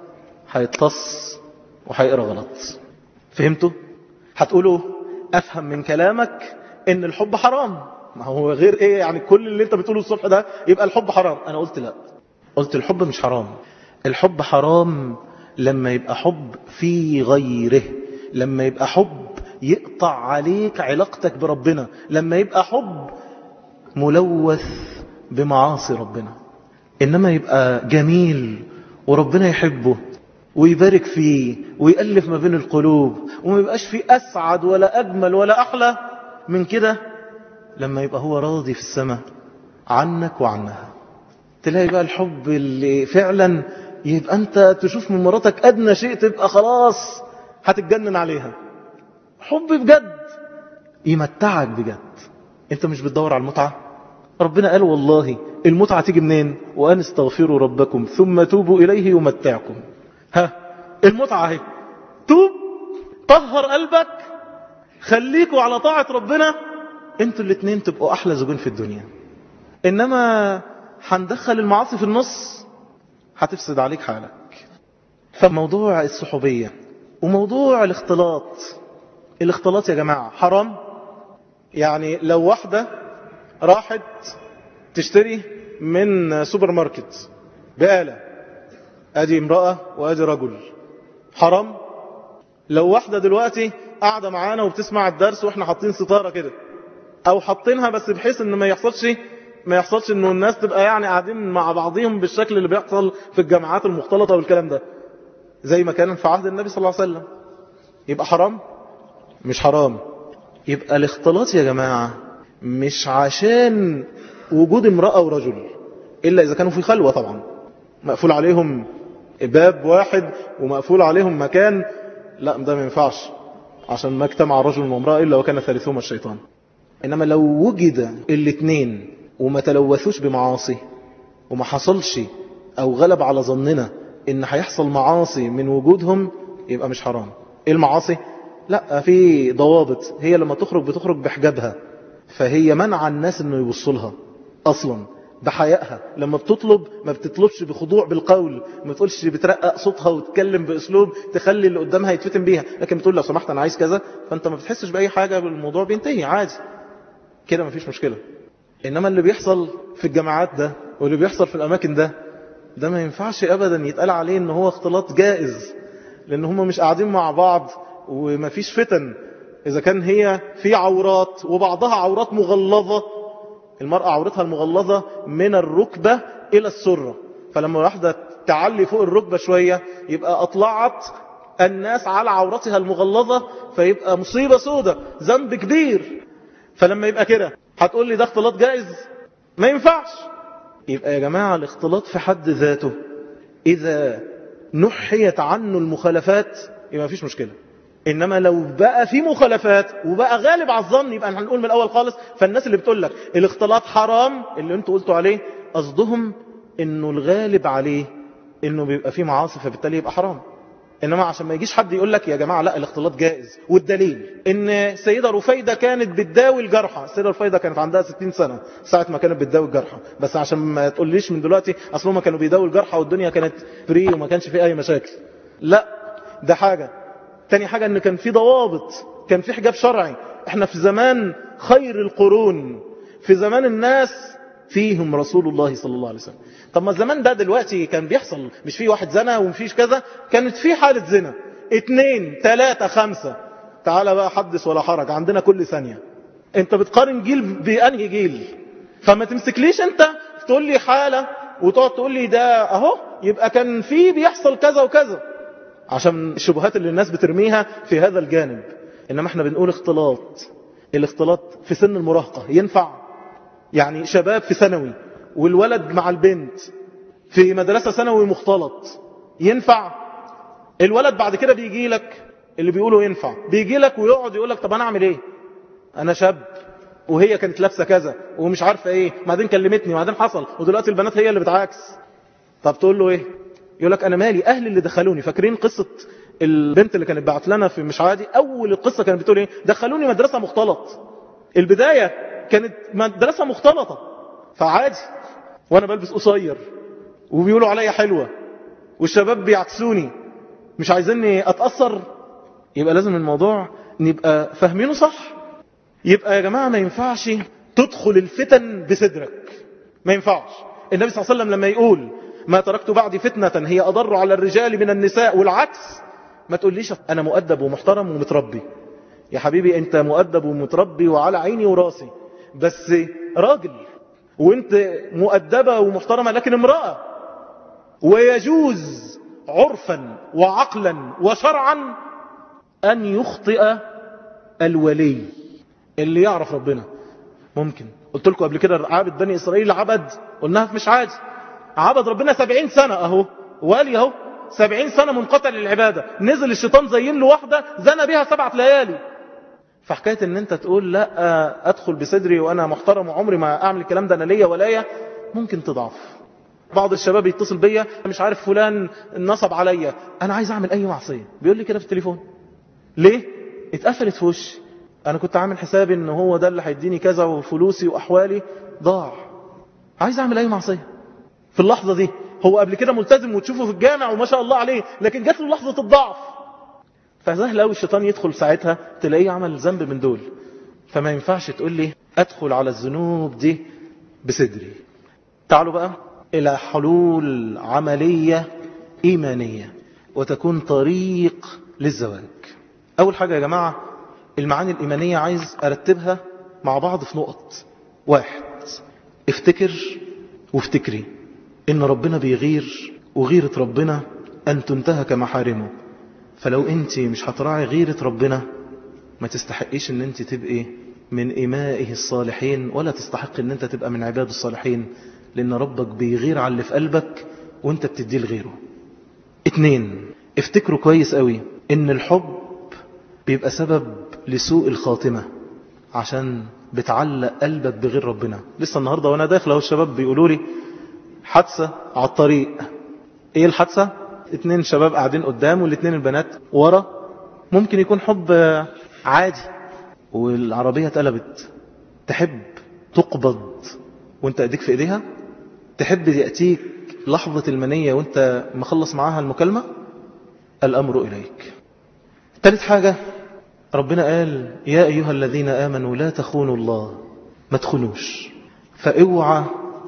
هيتص وهيقرأ غلط فهمتوا؟ هتقولوا أفهم من كلامك إن الحب حرام ما هو غير إيه يعني كل اللي أنت بتقوله الصبح ده يبقى الحب حرام أنا قلت لا قلت الحب مش حرام الحب حرام لما يبقى حب في غيره لما يبقى حب يقطع عليك علاقتك بربنا لما يبقى حب ملوث بمعاصي ربنا إنما يبقى جميل وربنا يحبه ويبارك فيه ويألف ما بين القلوب وما يبقاش فيه أسعد ولا أجمل ولا أحلى من كده لما يبقى هو راضي في السماء عنك وعنها تلاقي بقى الحب اللي فعلا يبقى أنت تشوف من مراتك أدنى شيء تبقى خلاص هتتجنن عليها حب بجد يمتعك بجد أنت مش بتدور على المتعة ربنا قال والله المتعة تيجي منين وأن استغفروا ربكم ثم توبوا إليه يمتعكم ها المتعة اهي توب طهر قلبك خليكوا على طاعة ربنا انتوا الاثنين تبقوا أحلى زوجين في الدنيا إنما هندخل المعاصي في النص هتفسد عليك حالك فموضوع الصحوبية وموضوع الاختلاط الاختلاط يا جماعة حرام يعني لو واحدة راحت تشتري من سوبر ماركت بقالة ادي امرأة وادي رجل حرام لو واحدة دلوقتي قاعدة معانا وبتسمع الدرس واحنا حاطين ستارة كده او حاطينها بس بحيث ان ما يحصلش ما يحصلش انه الناس تبقى يعني قاعدين مع بعضهم بالشكل اللي بيحصل في الجامعات المختلطة والكلام ده زي ما كان في عهد النبي صلى الله عليه وسلم يبقى حرام مش حرام يبقى الاختلاط يا جماعة مش عشان وجود امرأة ورجل إلا إذا كانوا في خلوة طبعا مقفول عليهم باب واحد ومقفول عليهم مكان لا ده ما ينفعش عشان ما اجتمع رجل وامرأة إلا وكان ثالثهما الشيطان إنما لو وجد الاثنين وما تلوثوش بمعاصي وما حصلش أو غلب على ظننا إن هيحصل معاصي من وجودهم يبقى مش حرام إيه المعاصي؟ لا في ضوابط هي لما تخرج بتخرج بحجابها فهي منع الناس انه يبصوا لها اصلا بحيائها لما بتطلب ما بتطلبش بخضوع بالقول ما بتقولش بترقق صوتها وتتكلم باسلوب تخلي اللي قدامها يتفتن بيها لكن بتقول لو سمحت انا عايز كذا فانت ما بتحسش باي حاجه بالموضوع بينتهي عادي كده ما فيش مشكله انما اللي بيحصل في الجامعات ده واللي بيحصل في الاماكن ده ده ما ينفعش ابدا يتقال عليه ان هو اختلاط جائز لان هم مش قاعدين مع بعض وما فيش فتن إذا كان هي في عورات وبعضها عورات مغلظة المرأة عورتها المغلظة من الركبة إلى السرة فلما واحدة تعلي فوق الركبة شوية يبقى أطلعت الناس على عورتها المغلظة فيبقى مصيبة سودة ذنب كبير فلما يبقى كده هتقول لي ده اختلاط جائز ما ينفعش يبقى يا جماعة الاختلاط في حد ذاته إذا نحيت عنه المخالفات يبقى ما فيش مشكلة إنما لو بقى في مخالفات وبقى غالب على الظن يبقى هنقول من الأول خالص فالناس اللي بتقول لك الاختلاط حرام اللي انتوا قلتوا عليه قصدهم انه الغالب عليه انه بيبقى فيه معاصي فبالتالي يبقى حرام انما عشان ما يجيش حد يقول لك يا جماعة لا الاختلاط جائز والدليل ان سيدة رفيدة كانت بتداوي الجرحى السيدة رفيدة كانت عندها 60 سنة ساعة ما كانت بتداوي الجرحى بس عشان ما تقوليش من دلوقتي اصل هم كانوا بيداوي الجرحى والدنيا كانت فري وما كانش فيه اي مشاكل لا ده حاجة تاني حاجة ان كان في ضوابط كان في حجاب شرعي احنا في زمان خير القرون في زمان الناس فيهم رسول الله صلى الله عليه وسلم طب ما الزمان ده دلوقتي كان بيحصل مش في واحد زنا ومفيش كذا كانت في حالة زنا اتنين تلاتة خمسة تعال بقى حدث ولا حرج عندنا كل ثانية انت بتقارن جيل بأنهي جيل فما تمسكليش انت تقول لي حالة وتقعد تقول لي ده اهو يبقى كان في بيحصل كذا وكذا عشان الشبهات اللي الناس بترميها في هذا الجانب إنما احنا بنقول اختلاط الاختلاط في سن المراهقة ينفع يعني شباب في ثانوي والولد مع البنت في مدرسة ثانوي مختلط ينفع الولد بعد كده بيجي لك اللي بيقولوا ينفع بيجي لك ويقعد يقول لك طب انا اعمل ايه انا شاب وهي كانت لابسه كذا ومش عارفه ايه بعدين كلمتني وبعدين حصل ودلوقتي البنات هي اللي بتعاكس طب تقول له ايه يقول لك انا مالي اهلي اللي دخلوني فاكرين قصه البنت اللي كانت بعت لنا في مش عادي اول القصه كانت بتقول ايه دخلوني مدرسه مختلط البدايه كانت مدرسه مختلطه فعادي وانا بلبس قصير وبيقولوا عليا حلوه والشباب بيعكسوني مش عايزيني اتاثر يبقى لازم الموضوع نبقى فاهمينه صح يبقى يا جماعه ما ينفعش تدخل الفتن بصدرك ما ينفعش النبي صلى الله عليه وسلم لما يقول ما تركت بعدي فتنة هي أضر على الرجال من النساء والعكس ما تقوليش أنا مؤدب ومحترم ومتربي يا حبيبي أنت مؤدب ومتربي وعلى عيني وراسي بس راجل وانت مؤدبة ومحترمة لكن امرأة ويجوز عرفا وعقلا وشرعا أن يخطئ الولي اللي يعرف ربنا ممكن قلت لكم قبل كده عابد بني إسرائيل عبد قلناها في مش عادي عبد ربنا سبعين سنة أهو والي أهو سبعين سنة منقطع للعبادة نزل الشيطان زين له واحدة زنى بها سبعة ليالي فحكاية ان انت تقول لا ادخل بصدري وانا محترم وعمري ما اعمل الكلام ده انا ليا ولايا ممكن تضعف بعض الشباب يتصل بيا مش عارف فلان نصب عليا انا عايز اعمل اي معصية بيقول لي كده في التليفون ليه اتقفلت في وشي انا كنت عامل حسابي ان هو ده اللي هيديني كذا وفلوسي واحوالي ضاع عايز اعمل اي معصية في اللحظة دي هو قبل كده ملتزم وتشوفه في الجامع وما شاء الله عليه لكن جات له لحظة الضعف فسهل قوي الشيطان يدخل ساعتها تلاقيه عمل ذنب من دول فما ينفعش تقول لي ادخل على الذنوب دي بصدري تعالوا بقى الى حلول عملية ايمانية وتكون طريق للزواج اول حاجة يا جماعة المعاني الايمانية عايز ارتبها مع بعض في نقط واحد افتكر وافتكري ان ربنا بيغير وغيرة ربنا ان تنتهك محارمه فلو انت مش هتراعي غيرة ربنا ما تستحقيش ان انت تبقي من إمائه الصالحين ولا تستحق ان انت تبقى من عباد الصالحين لان ربك بيغير على اللي في قلبك وانت بتديه لغيره اتنين افتكروا كويس قوي ان الحب بيبقى سبب لسوء الخاتمة عشان بتعلق قلبك بغير ربنا لسه النهاردة وانا داخل اهو الشباب بيقولوا لي حادثة على الطريق ايه الحادثة اتنين شباب قاعدين قدام والاتنين البنات ورا ممكن يكون حب عادي والعربية اتقلبت تحب تقبض وانت ايديك في ايديها تحب يأتيك لحظة المنية وانت مخلص معاها المكالمة الأمر إليك ثالث حاجة ربنا قال يا أيها الذين آمنوا لا تخونوا الله ما تخونوش فاوعى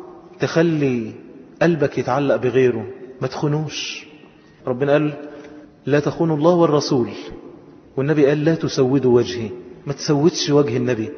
تخلي قلبك يتعلق بغيره ما تخونوش ربنا قال لا تخونوا الله والرسول والنبي قال لا تسودوا وجهي ما تسودش وجه النبي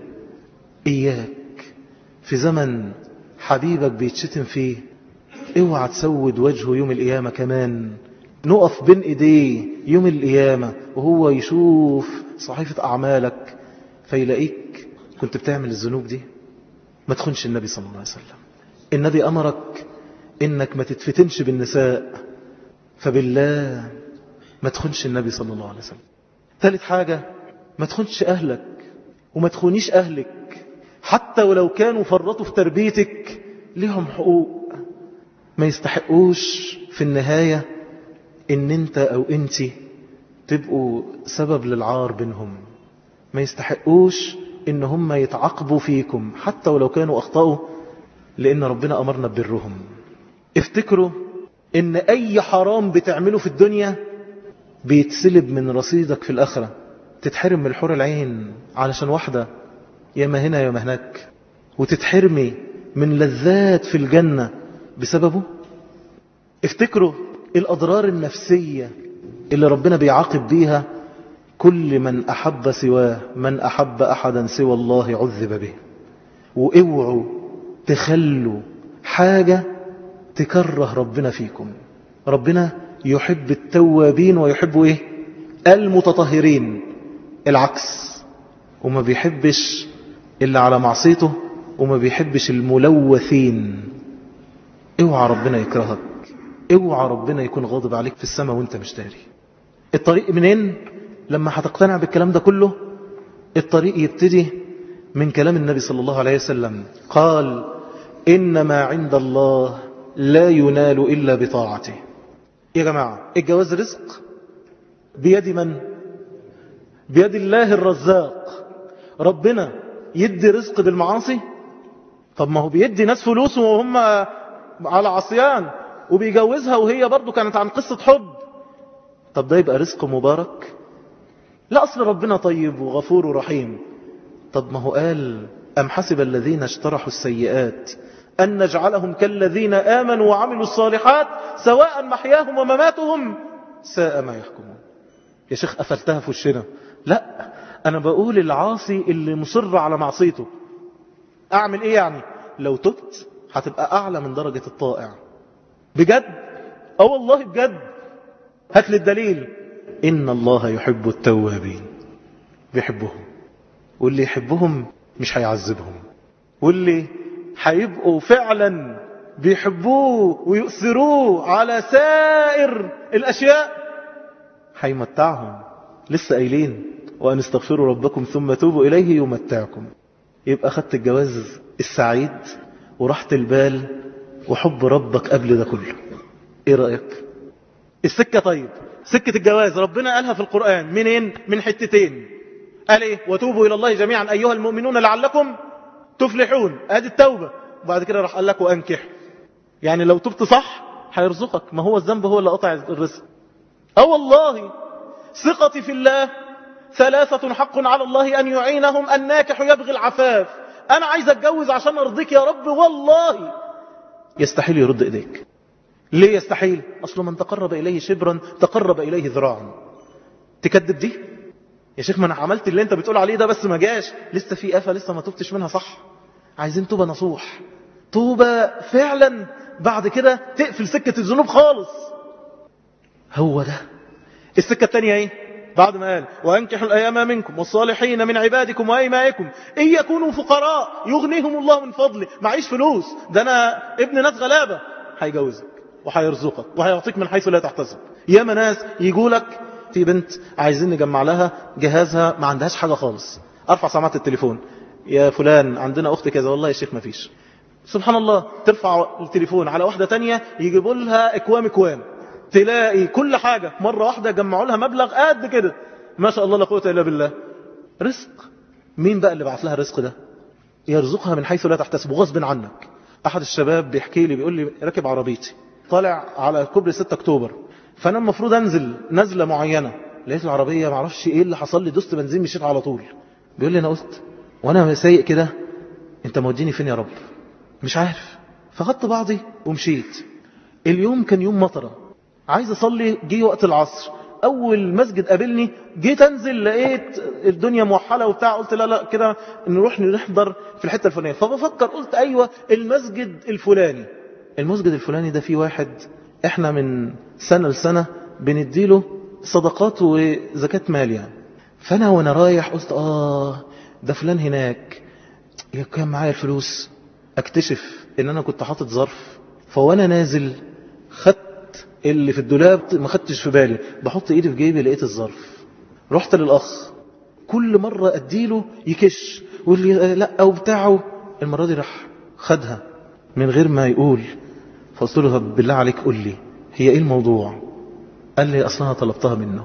إياك في زمن حبيبك بيتشتم فيه اوعى تسود وجهه يوم القيامة كمان نقف بين ايديه يوم القيامة وهو يشوف صحيفة أعمالك فيلاقيك كنت بتعمل الذنوب دي ما تخونش النبي صلى الله عليه وسلم النبي أمرك إنك ما تتفتنش بالنساء فبالله ما تخونش النبي صلى الله عليه وسلم ثالث حاجة ما تخونش أهلك وما تخونيش أهلك حتى ولو كانوا فرطوا في تربيتك لهم حقوق ما يستحقوش في النهاية ان انت او انت تبقوا سبب للعار بينهم ما يستحقوش ان هم يتعاقبوا فيكم حتى ولو كانوا اخطأوا لان ربنا امرنا ببرهم افتكروا ان اي حرام بتعمله في الدنيا بيتسلب من رصيدك في الاخرة تتحرم من الحور العين علشان واحدة يا ما هنا يا ما هناك وتتحرمي من لذات في الجنة بسببه افتكروا الأضرار النفسية اللي ربنا بيعاقب بيها كل من أحب سواه من أحب أحدا سوى الله عذب به واوعوا تخلوا حاجة تكره ربنا فيكم ربنا يحب التوابين ويحب ايه المتطهرين العكس وما بيحبش اللي على معصيته وما بيحبش الملوثين اوعى ربنا يكرهك اوعى ربنا يكون غاضب عليك في السماء وانت مش داري الطريق منين لما هتقتنع بالكلام ده كله الطريق يبتدي من كلام النبي صلى الله عليه وسلم قال إنما عند الله لا ينال إلا بطاعته يا جماعة الجواز رزق بيد من؟ بيد الله الرزاق ربنا يدي رزق بالمعاصي طب ما هو بيدي ناس فلوس وهم على عصيان وبيجوزها وهي برضو كانت عن قصة حب طب ده يبقى رزق مبارك لا أصل ربنا طيب وغفور ورحيم طب ما هو قال أم حسب الذين اشترحوا السيئات أن نجعلهم كالذين آمنوا وعملوا الصالحات سواء محياهم ومماتهم ساء ما يحكمون يا شيخ قفلتها في وشنا لا أنا بقول العاصي اللي مصر على معصيته أعمل إيه يعني لو تبت هتبقى أعلى من درجة الطائع بجد اه والله بجد هات لي الدليل إن الله يحب التوابين بيحبهم واللي يحبهم مش هيعذبهم واللي هيبقوا فعلا بيحبوه ويؤثروه على سائر الأشياء هيمتعهم لسه قايلين وأن استغفروا ربكم ثم توبوا إليه يمتعكم يبقى خدت الجواز السعيد وراحة البال وحب ربك قبل ده كله ايه رأيك السكة طيب سكة الجواز ربنا قالها في القرآن منين من حتتين قال ايه وتوبوا إلى الله جميعا أيها المؤمنون لعلكم تفلحون ادي التوبة وبعد كده راح قال لك وأنكح يعني لو تبت صح هيرزقك ما هو الذنب هو اللي قطع الرزق اه والله ثقتي في الله ثلاثة حق على الله أن يعينهم الناكح يبغي العفاف أنا عايز أتجوز عشان أرضيك يا رب والله يستحيل يرد إيديك ليه يستحيل أصل من تقرب إليه شبرا تقرب إليه ذراعا تكذب دي يا شيخ ما أنا عملت اللي أنت بتقول عليه ده بس ما جاش لسه في آفة لسه ما تبتش منها صح عايزين توبة نصوح توبة فعلا بعد كده تقفل سكة الذنوب خالص هو ده السكة التانية ايه بعد ما قال وأنكحوا الأيام منكم والصالحين من عبادكم وأيمائكم إن يكونوا فقراء يغنيهم الله من فضله معيش فلوس ده أنا ابن ناس غلابة هيجوزك وهيرزقك وهيعطيك من حيث لا تحتسب ياما ناس يقولك في بنت عايزين نجمع لها جهازها ما عندهاش حاجة خالص أرفع سماعة التليفون يا فلان عندنا أخت كذا والله يا شيخ ما فيش سبحان الله ترفع التليفون على واحدة تانية يجيبوا لها اكوام اكوام تلاقي كل حاجة مرة واحدة جمعوا لها مبلغ قد كده ما شاء الله لا قوة إلا بالله رزق مين بقى اللي بعت لها الرزق ده يرزقها من حيث لا تحتسب غصب عنك أحد الشباب بيحكي لي بيقول لي راكب عربيتي طالع على كوبري 6 أكتوبر فأنا المفروض أنزل نزلة معينة لقيت العربية معرفش إيه اللي حصل لي دوست بنزين مشيت على طول بيقول لي أنا قلت وأنا سايق كده أنت موديني فين يا رب مش عارف فخدت بعضي ومشيت اليوم كان يوم مطره عايز اصلي جه وقت العصر اول مسجد قابلني جيت انزل لقيت الدنيا موحله وبتاع قلت لا لا كده نروح نحضر في الحته الفلانيه فبفكر قلت ايوه المسجد الفلاني المسجد الفلاني ده فيه واحد احنا من سنه لسنه بنديله صدقات وزكاه مال يعني فانا وانا رايح قلت اه ده فلان هناك كان معايا الفلوس اكتشف ان انا كنت حاطط ظرف فوانا نازل خدت اللي في الدولاب ما خدتش في بالي بحط ايدي في جيبي لقيت الظرف رحت للاخ كل مرة اديله يكش يقول لي لا او بتاعه المرة دي راح خدها من غير ما يقول فقلت له طب بالله عليك قول لي هي ايه الموضوع قال لي اصلا طلبتها منه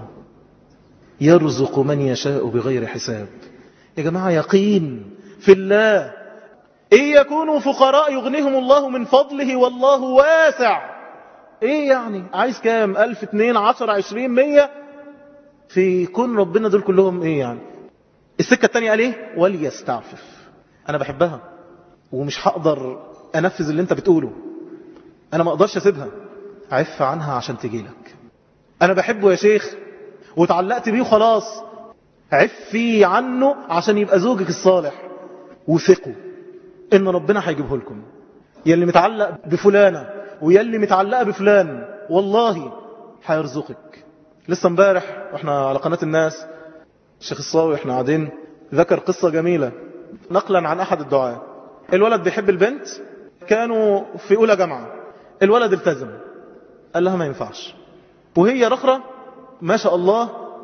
يرزق من يشاء بغير حساب يا جماعة يقين في الله إن يكونوا فقراء يغنيهم الله من فضله والله واسع ايه يعني عايز كام الف اتنين عشر عشرين مية في كون ربنا دول كلهم ايه يعني السكة التانية قال ايه وليستعفف انا بحبها ومش هقدر انفذ اللي انت بتقوله انا ما اقدرش اسيبها عف عنها عشان تجيلك انا بحبه يا شيخ وتعلقت بيه وخلاص عفي عنه عشان يبقى زوجك الصالح وثقوا ان ربنا هيجيبه لكم يلي متعلق بفلانة ويلي متعلقة بفلان والله هيرزقك لسه امبارح واحنا على قناة الناس الشيخ الصاوي احنا قاعدين ذكر قصة جميلة نقلا عن احد الدعاء الولد بيحب البنت كانوا في اولى جامعة الولد التزم قال لها ما ينفعش وهي رخرة ما شاء الله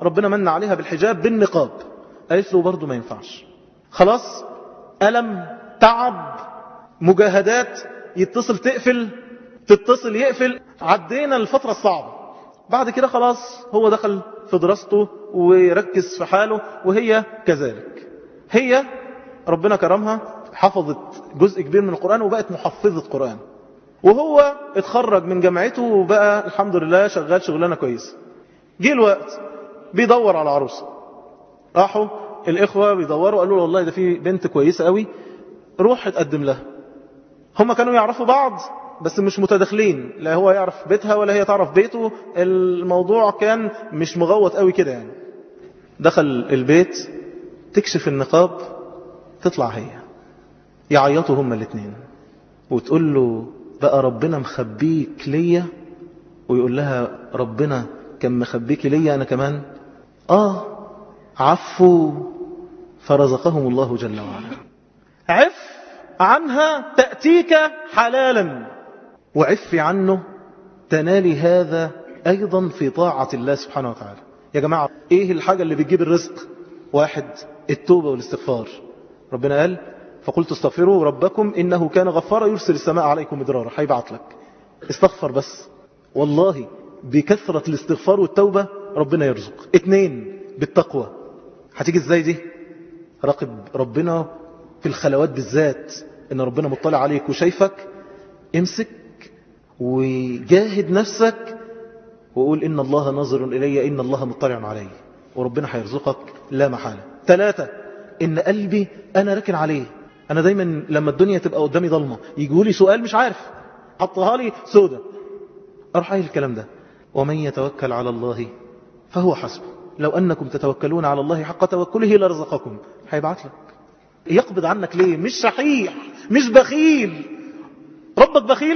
ربنا من عليها بالحجاب بالنقاب قالت له برضه ما ينفعش خلاص ألم تعب مجاهدات يتصل تقفل تتصل يقفل عدينا الفترة الصعبة بعد كده خلاص هو دخل في دراسته ويركز في حاله وهي كذلك هي ربنا كرمها حفظت جزء كبير من القرآن وبقت محفظة قرآن وهو اتخرج من جامعته وبقى الحمد لله شغال شغلانة كويسة جه الوقت بيدور على عروسة راحوا الإخوة بيدوروا قالوا له والله ده في بنت كويسة قوي روح اتقدم لها هم كانوا يعرفوا بعض بس مش متداخلين لا هو يعرف بيتها ولا هي تعرف بيته الموضوع كان مش مغوط قوي كده يعني دخل البيت تكشف النقاب تطلع هي يعيطوا هما الاثنين وتقول له بقى ربنا مخبيك ليا ويقول لها ربنا كان مخبيك ليا أنا كمان آه عفوا فرزقهم الله جل وعلا عف عنها تأتيك حلالا وعف عنه تنالي هذا أيضا في طاعة الله سبحانه وتعالى يا جماعة إيه الحاجة اللي بتجيب الرزق واحد التوبة والاستغفار ربنا قال فقلت استغفروا ربكم إنه كان غفارا يرسل السماء عليكم مدرارا هيبعت لك استغفر بس والله بكثرة الاستغفار والتوبة ربنا يرزق اتنين بالتقوى هتيجي ازاي دي راقب ربنا في الخلوات بالذات ان ربنا مطلع عليك وشايفك امسك وجاهد نفسك وقول ان الله ناظر الي ان الله مطلع علي وربنا هيرزقك لا محالة ثلاثة ان قلبي انا راكن عليه انا دايما لما الدنيا تبقى قدامي ضلمة يجوا لي سؤال مش عارف حطها لي سودة اروح قايل الكلام ده ومن يتوكل على الله فهو حسبه لو أنكم تتوكلون على الله حق توكله لرزقكم هيبعت لك يقبض عنك ليه مش شحيح مش بخيل ربك بخيل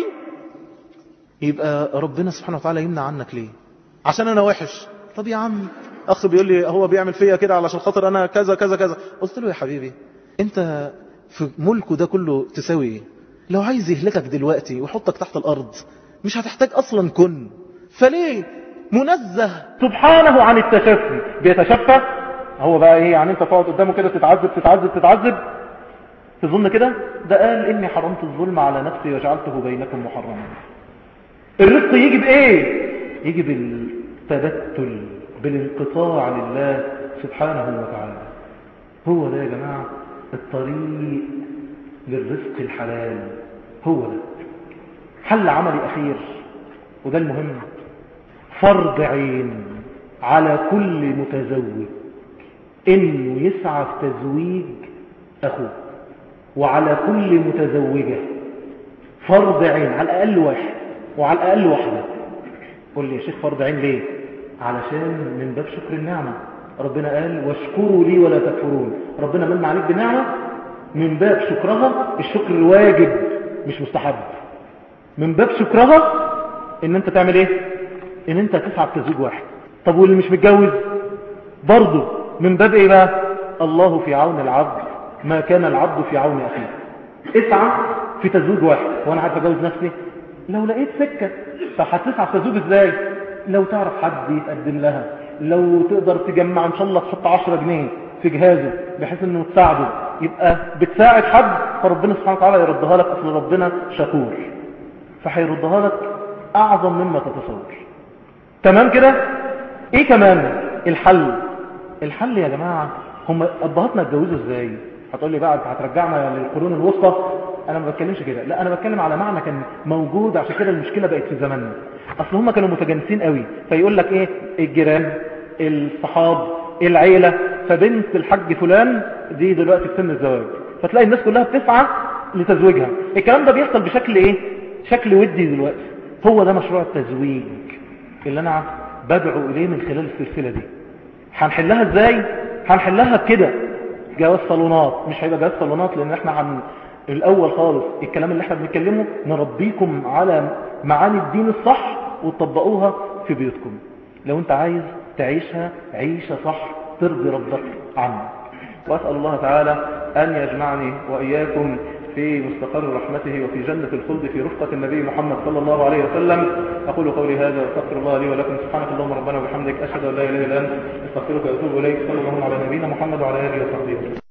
يبقى ربنا سبحانه وتعالى يمنع عنك ليه عشان أنا وحش طب يا عم أخ بيقول لي هو بيعمل فيا كده علشان خاطر أنا كذا كذا كذا قلت له يا حبيبي أنت في ملكه ده كله تساوي ايه لو عايز يهلكك دلوقتي ويحطك تحت الأرض مش هتحتاج أصلا كن فليه منزه سبحانه عن التشفي بيتشفى هو بقى ايه يعني انت تقعد قدامه كده تتعذب تتعذب تتعذب تظن كده ده قال اني حرمت الظلم على نفسي وجعلته بينكم محرما الرزق يجي بايه يجي بالتبتل بالانقطاع لله سبحانه وتعالى هو ده يا جماعة الطريق للرزق الحلال هو ده حل عملي أخير وده المهم فرض عين على كل متزوج انه يسعى في تزويج اخوه وعلى كل متزوجة فرض عين على الاقل واحد وعلى الاقل واحدة قول لي يا شيخ فرض عين ليه علشان من باب شكر النعمة ربنا قال واشكروا لي ولا تكفرون ربنا من عليك بنعمة من باب شكرها الشكر الواجب مش مستحب من باب شكرها ان انت تعمل ايه ان انت تسعى بتزوج واحد طب واللي مش متجوز برضه من باب ايه بقى الله في عون العبد ما كان العبد في عون اخيه اسعى في تزوج واحد وانا عارف اجوز نفسي لو لقيت سكة فهتسعى في تزوج ازاي لو تعرف حد يتقدم لها لو تقدر تجمع ان شاء الله تحط 10 جنيه في جهازه بحيث انه تساعده يبقى بتساعد حد فربنا سبحانه وتعالى يردها لك اصل ربنا شكور فهيردها لك اعظم مما تتصور تمام كده ايه كمان الحل الحل يا جماعة هم ابهاتنا اتجوزوا ازاي هتقول لي بقى انت هترجعنا للقرون الوسطى انا ما بتكلمش كده لا انا بتكلم على معنى كان موجود عشان كده المشكلة بقت في زماننا اصل هم كانوا متجانسين قوي فيقول لك ايه الجيران الصحاب العيلة فبنت الحاج فلان دي دلوقتي في سن الزواج فتلاقي الناس كلها بتسعى لتزويجها الكلام ده بيحصل بشكل ايه شكل ودي دلوقتي هو ده مشروع التزويج اللي انا بدعو اليه من خلال السلسلة دي هنحلها ازاي هنحلها بكده جواز صالونات مش هيبقى جواز صالونات لان احنا عن الاول خالص الكلام اللي احنا بنتكلمه نربيكم على معاني الدين الصح وتطبقوها في بيوتكم لو انت عايز تعيشها عيشة صح ترضي ربك عنه واسأل الله تعالى ان يجمعني واياكم في مستقر رحمته وفي جنة الخلد في رفقة النبي محمد صلى الله عليه وسلم أقول قولي هذا واستغفر الله لي ولكم سبحانك اللهم ربنا وبحمدك أشهد أن لا إله إلا أنت أستغفرك وأتوب إليك صلى الله على نبينا محمد وعلى آله وصحبه وسلم